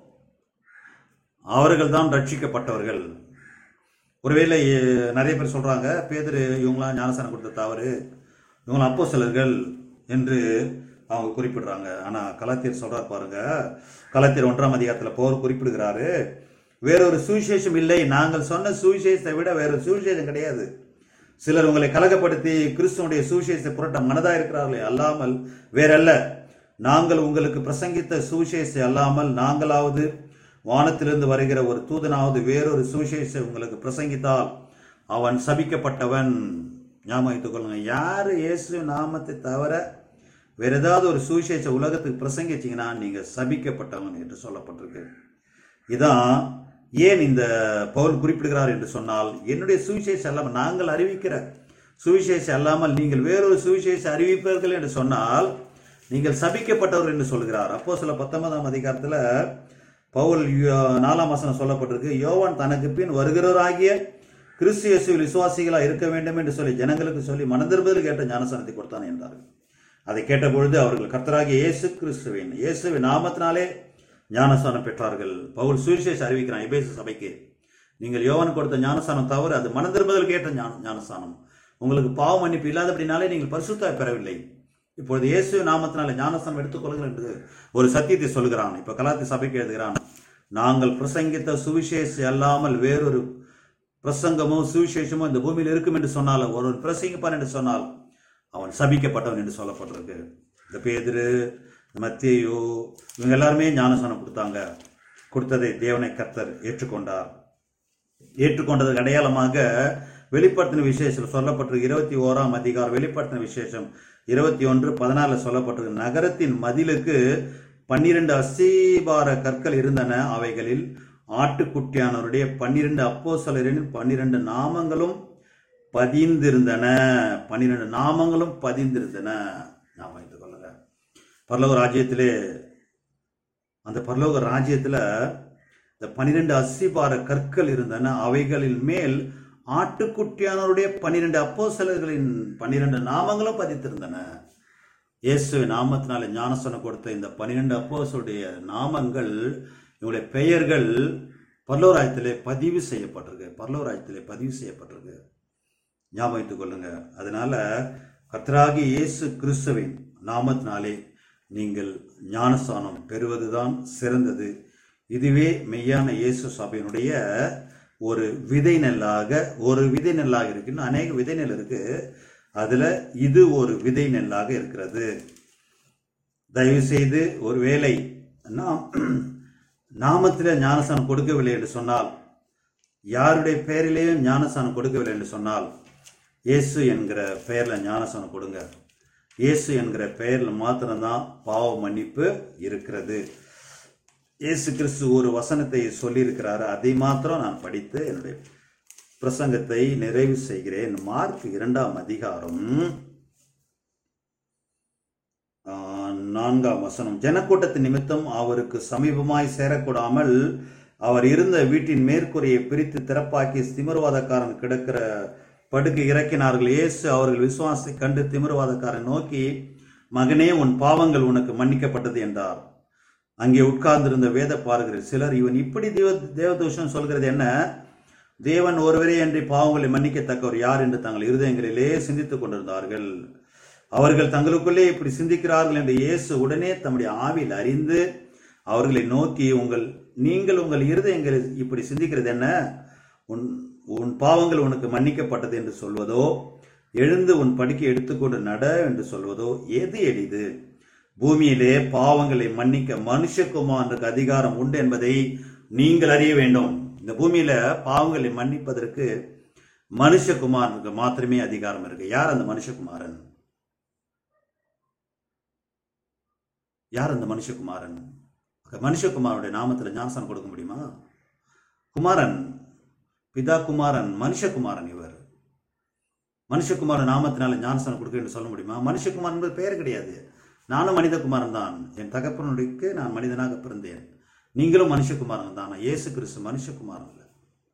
அவர்கள் தான் ரட்சிக்கப்பட்டவர்கள் ஒருவேளை அஹ், நிறைய பேர் சொல்றாங்க பேதர் இவங்களாம் ஞானஸ்தானம் கொடுத்த தவறு இவங்களாம் அப்போ சிலர்கள் என்று அவங்க குறிப்பிடுறாங்க ஆனா கலாத்தியர் சொல்றார் பாருங்க கலாத்தியர் ஒன்றாம் அதிகாரத்தில் போர் குறிப்பிடுகிறாரு வேறொரு சுவிசேஷம் இல்லை நாங்கள் சொன்ன சுவிசேஷத்தை விட வேறொரு சுவிசேஷம் கிடையாது சிலர் உங்களை கலகப்படுத்தி கிறிஸ்துவனுடைய சுவிசேஷத்தை புரட்ட மனதா இருக்கிறார்களே அல்லாமல் வேறல்ல நாங்கள் உங்களுக்கு பிரசங்கித்த சுவிசேஷத்தை அல்லாமல் நாங்களாவது வானத்திலிருந்து வருகிற ஒரு தூதனாவது வேறொரு சுவிசேஷத்தை உங்களுக்கு பிரசங்கித்தால் அவன் சபிக்கப்பட்டவன் ஞாபகம் வைத்துக் கொள்ளுங்க யாரு இயேசு நாமத்தை தவிர வேற ஏதாவது ஒரு சுவிசேஷ உலகத்துக்கு பிரசங்கிச்சீங்கன்னா நீங்க சபிக்கப்பட்டவன் என்று சொல்லப்பட்டிருக்கு இதான் ஏன் இந்த பவுல் குறிப்பிடுகிறார் என்று சொன்னால் என்னுடைய சுவிசேஷம் அல்லாமல் நாங்கள் அறிவிக்கிற சுவிசேஷம் அல்லாமல் நீங்கள் வேறொரு சுவிசேஷம் அறிவிப்பீர்கள் என்று சொன்னால் நீங்கள் சபிக்கப்பட்டவர் என்று சொல்கிறார் அப்போ சில பத்தொன்பதாம் அதிகாரத்துல பவுல் யோ- நாலாம் வசனம் சொல்லப்பட்டிருக்கு யோவான் தனக்கு பின் வருகிறவராகிய கிறிஸ்து இயேசுவில் விசுவாசிகளா இருக்க வேண்டும் என்று சொல்லி ஜனங்களுக்கு சொல்லி மனதிருப்பதில் கேட்ட ஞானஸ்தானத்தை கொடுத்தான் என்றார்கள் அதை கேட்டபொழுது அவர்கள் கர்த்தராகிய இயேசு கிறிஸ்துவின் இயேசுவின் நாமத்தினாலே ஞானஸ்தானம் பெற்றார்கள் பவுல் சுவிசேஷ அறிவிக்கிறான் எபேசு சபைக்கு நீங்கள் யோவான் கொடுத்த ஞானஸ்தானம் தவிர அது மனதிரும்புதல் கேட்ட ஞான ஞானஸ்தானம் உங்களுக்கு பாவ மன்னிப்பு இல்லாதபடினாலே நீங்கள் பரிசுத்தாய் பெறவில்லை இப்பொழுது இயேசு நாமத்தினாலே ஞானஸ்தானம் எடுத்துக்கொள்ளுங்கள் என்று ஒரு சத்தியத்தை சொல்கிறான் இப்ப கலாத்தி சபைக்கு எழுதுகிறான் நாங்கள் பிரசங்கித்த சுவிசேஷ அல்லாமல் வேறொரு பிரசங்கமோ சுவிசேஷமோ இந்த பூமியில் இருக்கும் என்று சொன்னால் ஒரு பிரசங்கிப்பான் என்று சொன்னால் அவன் சபிக்கப்பட்டவன் என்று சொல்லப்பட்டிருக்கு இந்த பேதுரு இந்த மத்தேயு இவங்க எல்லாருமே ஞானஸ்தானம் கொடுத்தாங்க கொடுத்ததை தேவனை கர்த்தர் ஏற்றுக்கொண்டார் ஏற்றுக்கொண்டதுக்கு அடையாளமாக வெளிப்படுத்தின விசேஷம் சொல்லப்பட்டிருக்கு இருபத்தி ஓராம் அதிகாரம் வெளிப்படுத்தின விசேஷம் இருபத்தி ஒன்று பதினாலில் சொல்லப்பட்டிருக்கு நகரத்தின் மதிலுக்கு பன்னிரண்டு அஸ்தீபார கற்கள் இருந்தன அவைகளில் ஆட்டுக்குட்டியானவருடைய பன்னிரண்டு அப்போஸ்தலரின் பன்னிரண்டு நாமங்களும் பதிந்திருந்தன பன்னிரண்டு நாமங்களும் பதிந்திருந்தன ஞாபகம் வைத்துக் கொள்ளுங்க பரலோக ராஜ்யத்திலே அந்த பரலோக ராஜ்யத்துல இந்த பன்னிரண்டு அஸ்திபார கற்கள் இருந்தன அவைகளின் மேல் ஆட்டுக்குட்டியானவருடைய பன்னிரண்டு அப்போஸ்தலர்களின் பன்னிரண்டு நாமங்களும் பதித்திருந்தன இயேசு நாமத்தினால ஞானஸ்தானம் கொடுத்த இந்த பன்னிரண்டு அப்போஸ்தலருடைய நாமங்கள் இவங்களுடைய பெயர்கள் பரலோராயத்திலே பதிவு செய்யப்பட்டிருக்கு பரலோராயத்திலே பதிவு செய்யப்பட்டிருக்கு ஞாபகம் வைத்துக் கொள்ளுங்க அதனால கர்த்தராகிய இயேசு கிறிஸ்துவின் நாமத்தினாலே நீங்கள் ஞானஸ்தானம் பெறுவதுதான் சிறந்தது இதுவே மெய்யான இயேசு சபையினுடைய ஒரு விதை நெல்லாக ஒரு விதை நெல்லாக இருக்கு இன்னும் அநேக விதை நெல் இருக்கு அதுல இது ஒரு விதை நெல்லாக இருக்கிறது தயவு செய்து ஒருவேளை நாம் நாமத்தில் ஞானஸ்தானம் கொடுக்கவில்லை என்று சொன்னால் யாருடைய பெயரிலேயும் ஞானஸ்தானம் கொடுக்கவில்லை என்று சொன்னால் இயேசு என்கிற பெயர்ல ஞானஸ்தானம் கொடுங்க இயேசு என்கிற பெயர்ல மாத்திரம்தான் பாவ மன்னிப்பு இருக்கிறது இயேசு கிறிஸ்து ஒரு வசனத்தை சொல்லியிருக்கிறாரு அதை மாத்திரம் நான் படித்து என்னுடைய பிரசங்கத்தை நிறைவு செய்கிறேன் மார்க் இரண்டாம் அதிகாரம் ஆஹ், நான்காம் வசனம் ஜனக்கூட்டத்தின் நிமித்தம் அவருக்கு சமீபமாய் சேரக்கூடாமல் அவர் இருந்த வீட்டின் மேற்கூரையை பிரித்து திறப்பாக்கி திமிர்வாதக்காரன் கிடக்கிற படுக்கை இறக்கினார்கள் இயேசு அவர்கள் விசுவாசத்தை கண்டு திமிர்வாதக்காரன் நோக்கி மகனே உன் பாவங்கள் உனக்கு மன்னிக்கப்பட்டது என்றார் அங்கே உட்கார்ந்திருந்த வேத பாருகிறேன் சிலர் இவன் இப்படி தேவ தேவதூஷம் சொல்கிறது என்ன தேவன் ஒருவரே அன்றி பாவங்களை மன்னிக்கத்தக்கவர் யார் என்று தங்கள் இருதயங்களிலே சிந்தித்துக் கொண்டிருந்தார்கள் அவர்கள் தங்களுக்குள்ளே இப்படி சிந்திக்கிறார்கள் என்று இயேசு உடனே தம்முடைய ஆவியில் அறிந்து அவர்களை நோக்கி உங்கள் நீங்கள் உங்கள் இருதயங்களில் இப்படி சிந்திக்கிறது என்ன உன் உன் பாவங்கள் உனக்கு மன்னிக்கப்பட்டது என்று சொல்வதோ எழுந்து உன் படிக்கை எடுத்துக்கொண்டு நட என்று சொல்வதோ எது எளிது பூமியிலே பாவங்களை மன்னிக்க மனுஷகுமாரனுக்கு அதிகாரம் உண்டு என்பதை நீங்கள் அறிய வேண்டும் இந்த பூமியில பாவங்களை மன்னிப்பதற்கு மனுஷகுமாரனுக்கு மாத்திரமே அதிகாரம் இருக்கு யார் அந்த மனுஷகுமாரன் யார் அந்த மனுஷகுமாரன் மனுஷகுமாரனுடைய நாமத்தில் ஞானசனம் கொடுக்க முடியுமா குமாரன் பிதா குமாரன் மனுஷகுமாரன் இவர் மனுஷகுமாரன் நாமத்தினால ஞானசனம் கொடுக்க என்று சொல்ல முடியுமா மனுஷகுமாரன் என்பது பெயர் கிடையாது நானும் மனிதகுமாரன் தான் என் தகப்பனுடைய நான் மனிதனாக பிறந்தேன் நீங்களும் மனுஷகுமாரன் தான் நான் இயேசு கிறிஸ்து மனுஷகுமாரன் இல்லை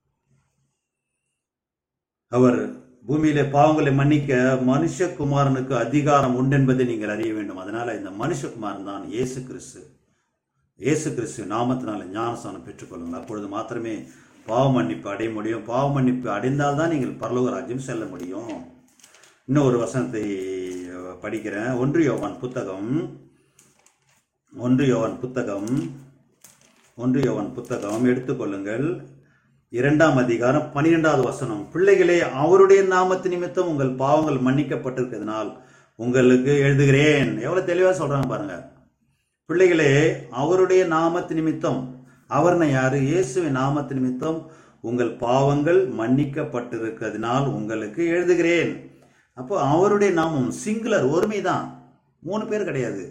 அவர் பூமியிலே பாவங்களை மன்னிக்க மனுஷகுமாரனுக்கு அதிகாரம் உண்டு என்பதை நீங்கள் அறிய வேண்டும் அதனால இந்த மனுஷகுமாரன் தான் இயேசு கிறிஸ்து இயேசு கிறிஸ்து நாமத்தினால ஞானஸ்தானம் பெற்றுக்கொள்ளுங்கள் அப்பொழுது மாத்திரமே பாவ மன்னிப்பு அடைய முடியும் பாவ மன்னிப்பு அடைந்தால்தான் நீங்கள் பரலோக ராஜ்யம் செல்ல முடியும் இன்னும் ஒரு வசனத்தை அஹ், படிக்கிறேன் ஒன்று யோவான் புத்தகம் ஒன்று யோவான் புத்தகம் ஒன்று யோவான் புத்தகம் எடுத்துக்கொள்ளுங்கள் இரண்டாம் அதிகாரம் பன்னிரெண்டாவது வசனம் பிள்ளைகளே அவருடைய நாமத்து நிமித்தம் உங்கள் பாவங்கள் மன்னிக்கப்பட்டிருக்கிறதுனால் உங்களுக்கு எழுதுகிறேன் எவ்வளவு தெளிவா சொல்றாங்க பாருங்க பிள்ளைகளே அவருடைய நாமத்து நிமித்தம் அவர்ன யாரு இயேசுவின் நாமத்து நிமித்தம் உங்கள் பாவங்கள் மன்னிக்கப்பட்டிருக்கிறதுனால் உங்களுக்கு எழுதுகிறேன் அப்போ அவருடைய நாமம் சிங்குலர் ஒருமைதான் மூணு பேர் கிடையாது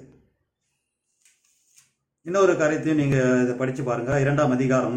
இன்னொரு காரியத்தையும் நீங்க இதை படிச்சு பாருங்க இரண்டாம் அதிகாரம்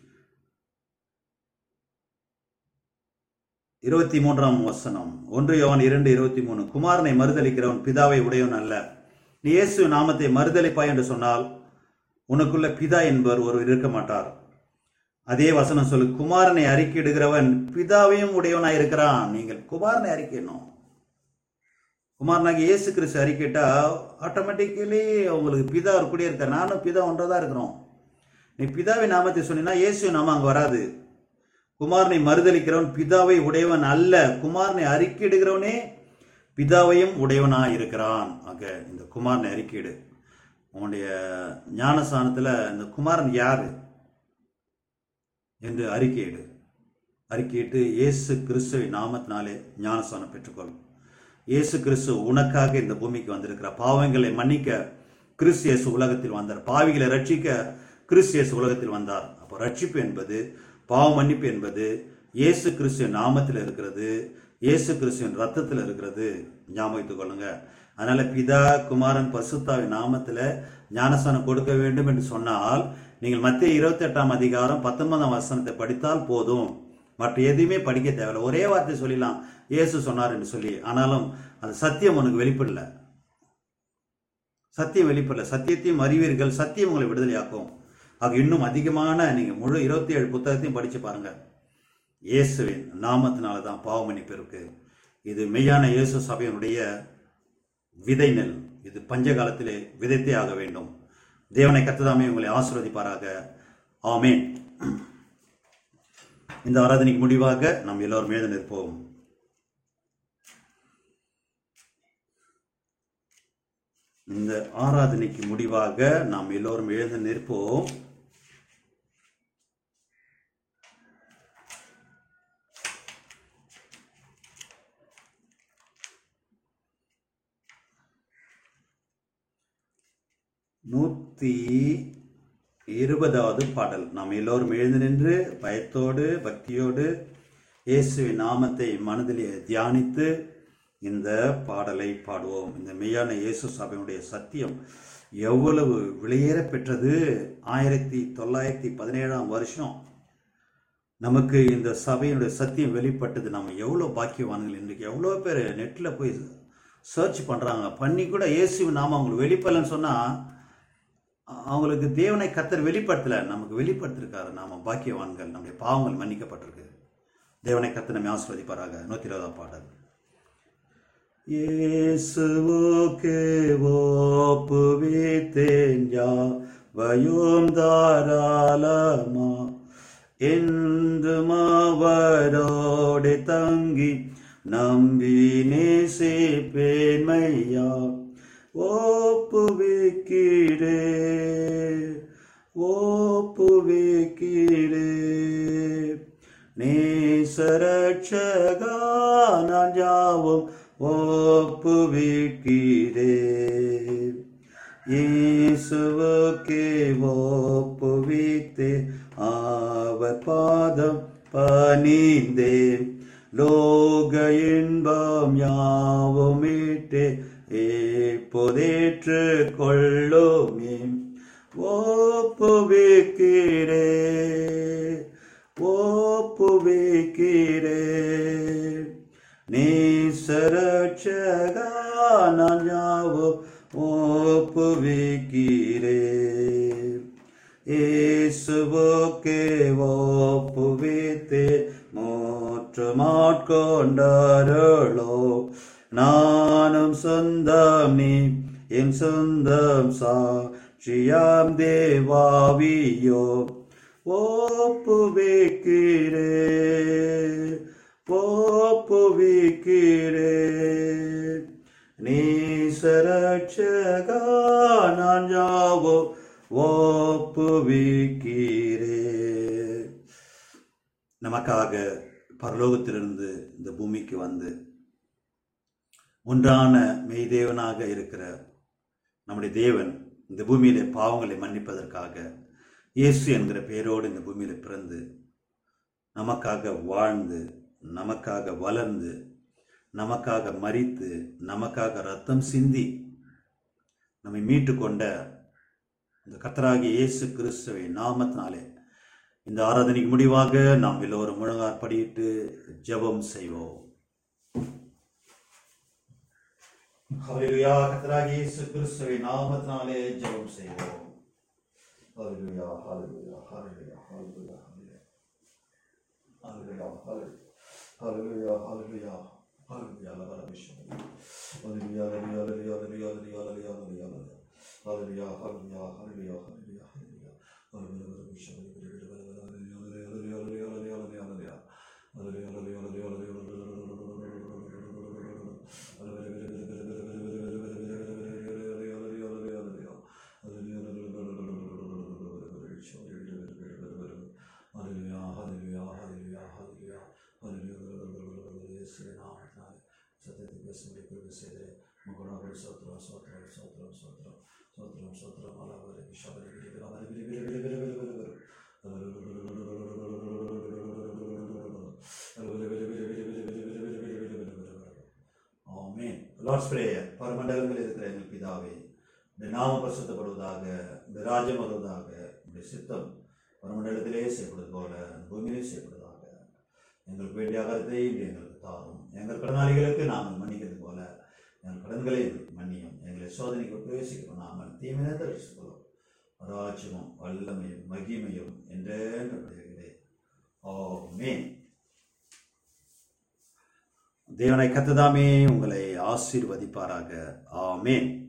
இருபத்தி மூன்றாம் வசனம் ஒன்று யோவான் இரண்டு இருபத்தி மூணு குமாரனை மறுதலிக்கிறவன் பிதாவை உடையவன் அல்ல நீ இயேசு நாமத்தை மறுதலிப்பாய் என்று சொன்னால் உனக்குள்ள பிதா என்பவர் ஒருவர் இருக்க மாட்டார் அதே வசனம் சொல்லு குமாரனை அறிக்கையிடுகிறவன் பிதாவையும் உடையவனாய் இருக்கிறான் நீங்கள் குமாரனை அறிக்கையிடணும் குமாரனாகி இயேசு கிறிஸ்து அறிக்கையிட்டா ஆட்டோமேட்டிக்கலி உங்களுக்கு பிதா ஒரு கூடிய இருக்கார் நானும் பிதா ஒன்றா இருக்கிறோம் நீ பிதாவின் நாமத்தை சொன்னீங்கன்னா இயேசு நாம அங்க வராது குமாரனை மறுதலிக்கிறவன் பிதாவை உடையவன் அல்ல குமாரனை அறிக்கையிடுகிறவனே பிதாவையும் உடையவனாய் இருக்கிறான் ஆக இந்த குமாரனை அறிக்கையிடு உன்னுடைய ஞானஸ்தானத்துல இந்த குமாரன் யாரு என்று அறிக்கையிடு அறிக்கையிட்டு இயேசு கிறிஸ்துவின் நாமத்தினாலே ஞானஸ்தானம் பெற்றுக்கொள் இயேசு கிறிஸ்து உனக்காக இந்த பூமிக்கு வந்திருக்கிற பாவங்களை மன்னிக்க கிறிஸ்து இயேசு உலகத்தில் வந்தார் பாவிகளை ரட்சிக்க கிறிஸ்து இயேசு உலகத்தில் வந்தார் அப்போ ரட்சிப்பு என்பது பாவ மன்னிப்பு என்பது இயேசு கிறிஸ்துவின் நாமத்தில் இருக்கிறது இயேசு கிறிஸ்துவின் ரத்தத்தில் இருக்கிறது ஞாபகத்துக் கொள்ளுங்க அதனால பிதா குமாரன் பசுத்தாவின் நாமத்தில் ஞானஸ்தானம் கொடுக்க வேண்டும் என்று சொன்னால் நீங்கள் மத்திய இருபத்தி எட்டாம் அதிகாரம் பத்தொன்பதாம் வசனத்தை படித்தால் போதும் மற்ற எதையுமே படிக்க தேவையில்லை ஒரே வார்த்தை சொல்லிடலாம் இயேசு சொன்னார் என்று சொல்லி ஆனாலும் அந்த சத்தியம் உனக்கு வெளிப்படல சத்தியம் வெளிப்படல சத்தியத்தையும் அறிவீர்கள் சத்தியம் உங்களை விடுதலையாக்கும் ஆக இன்னும் அதிகமான நீங்க முழு இருபத்தி ஏழு புத்தகத்தையும் படிச்சு பாருங்க இயேசுவின் நாமத்தினால தான் பாவ மன்னிப்பு இருக்கு இது மெய்யான இயேசு சபையினுடைய விதை நெல் இது பஞ்ச காலத்திலே விதைத்தே ஆக வேண்டும் தேவனை கத்ததாமே உங்களை ஆசீர்வதிப்பாராக ஆமென் இந்த ஆராதனைக்கு முடிவாக நாம் எல்லோரும் எழுந்து நிற்போம் இந்த ஆராதனைக்கு முடிவாக நாம் எல்லோரும் எழுந்து நிற்போம் நூத்தி இருபதாவது பாடல் நாம் எல்லோரும் எழுந்து நின்று பயத்தோடு பக்தியோடு இயேசுவின் நாமத்தை மனதிலே தியானித்து இந்த பாடலை பாடுவோம் இந்த மெய்யான இயேசு சபையினுடைய சத்தியம் எவ்வளவு விலையேற பெற்றது ஆயிரத்தி தொள்ளாயிரத்தி பதினேழாம் வருஷம் நமக்கு இந்த சபையினுடைய சத்தியம் வெளிப்பட்டது நம்ம எவ்வளோ பாக்கியவான்கள் இன்றைக்கு எவ்வளோ பேர் நெட்டில் போய் சர்ச் பண்ணுறாங்க பண்ணி கூட இயேசுவின் நாம அவங்களுக்கு வெளிப்படலன்னு சொன்னால் அவங்களுக்கு தேவனை கத்தர் வெளிப்படுத்தல நமக்கு வெளிப்படுத்திருக்காரு நாம பாக்கியவான்கள் நம்முடைய பாவங்கள் மன்னிக்கப்பட்டிருக்கு தேவனை கத்தர் நம்மை ஆசிர்வதிப்பாராக நூத்தி இருபதாம் பாடல் இயேசுவுக்கு ஒப்புவித்தேன் யாவையும் தாராளமா என்றும் அவரோடு தங்கி நம்பி நேசிப்பேன் ஆராதிப்பேன்மையா ஓப்புவிக்கிறே ஓப்புவிக்கிறே நேசரட்சகா நான் யாவும் ஒப்புவிக்கிறே இயேசுவுக்கே ஒப்புவித்தே அவர் பாதம் பணிந்தேன் லோக இன்பம் யாவும் மீட்டே எப்போதேற்று கொள்ளுமே ஒப்புவிக்கிறே ஒப்புவிக்கிறே நீசரட்சகா நான் யாவும் ஒப்புவிக்கிறே இயேசுவுக்கே ஒப்புவித்தே மாற்றமாட்கொண்டாரளோ நானும் சொந்தம் நீ என் சொந்தம் சாட்சியாம் தேவாவியோ ஒப்புவிக்கிறே ஒப்புவிக்கிறே நீசரட்சகா நான் யாவோ ஒப்புவிக்கிறே நமக்காக பரலோகத்திலிருந்து இந்த பூமிக்கு வந்து ஒன்றான மெய்தேவனாக இருக்கிற நம்முடைய தேவன் இந்த பூமியிலே பாவங்களை மன்னிப்பதற்காக இயேசு என்கிற பெயரோடு இந்த பூமியில பிறந்து நமக்காக வாழ்ந்து நமக்காக வளர்ந்து நமக்காக மரித்து நமக்காக ரத்தம் சிந்தி நம்மை மீட்டு கொண்ட இந்த கத்தராகிய இயேசு கிறிஸ்துவை நாமத்தினாலே இந்த ஆராதனைக்கு முடிவாக நாம் எல்லோரும் முழங்கார் படியிட்டு ஜெபம் செய்வோம் ஹalleluya கர்த்தராகிய இயேசு கிறிஸ்துவின் நாமத்தினாலே ஜெபம் செய்வோம் ஹalleluya ஹalleluya ஹalleluya ஹalleluya ஹalleluya ஹalleluya ஹalleluya ஹalleluya லபரபிஷம் ஹalleluya ஹalleluya ஹalleluya ஹalleluya ஹalleluya ஹalleluya ஹalleluya ஹalleluya ஹalleluya ஹalleluya ஹalleluya லபரபிஷம் ஹalleluya ஹalleluya ஹalleluya ஹalleluya ஆமென் லார்ட்ஸ் பிரேயர் பரமண்டலங்களில் இருக்கிற எங்கள் பிதாவே இந்த நாமம் பிரசுத்தப்படுவதாக இந்த ராஜ்யம் வருவதாக இந்த சித்தம் பரமண்டலத்திலே செய்யப்படுவது போல பூமியிலே செய்யப்படுவதாக எங்களுக்கு வேண்டிய அகரத்தை எங்களுக்கு தாரும் எங்கள் கடனாளிகளுக்கு நாங்கள் மன்னிக்கிறது போல எங்கள் கடன்களை எங்களுக்கு மன்னியும் எங்களை சோதனைக்கு பிரவேசிக்க நாங்கள் தீமையை தரிசிக்கிறோம் ராஜ்யமும் வல்லமையும் மகிமையும் என்றே ஆமென் தேவனை கத்ததாமே உங்களை ஆசீர்வதிப்பாராக ஆமென்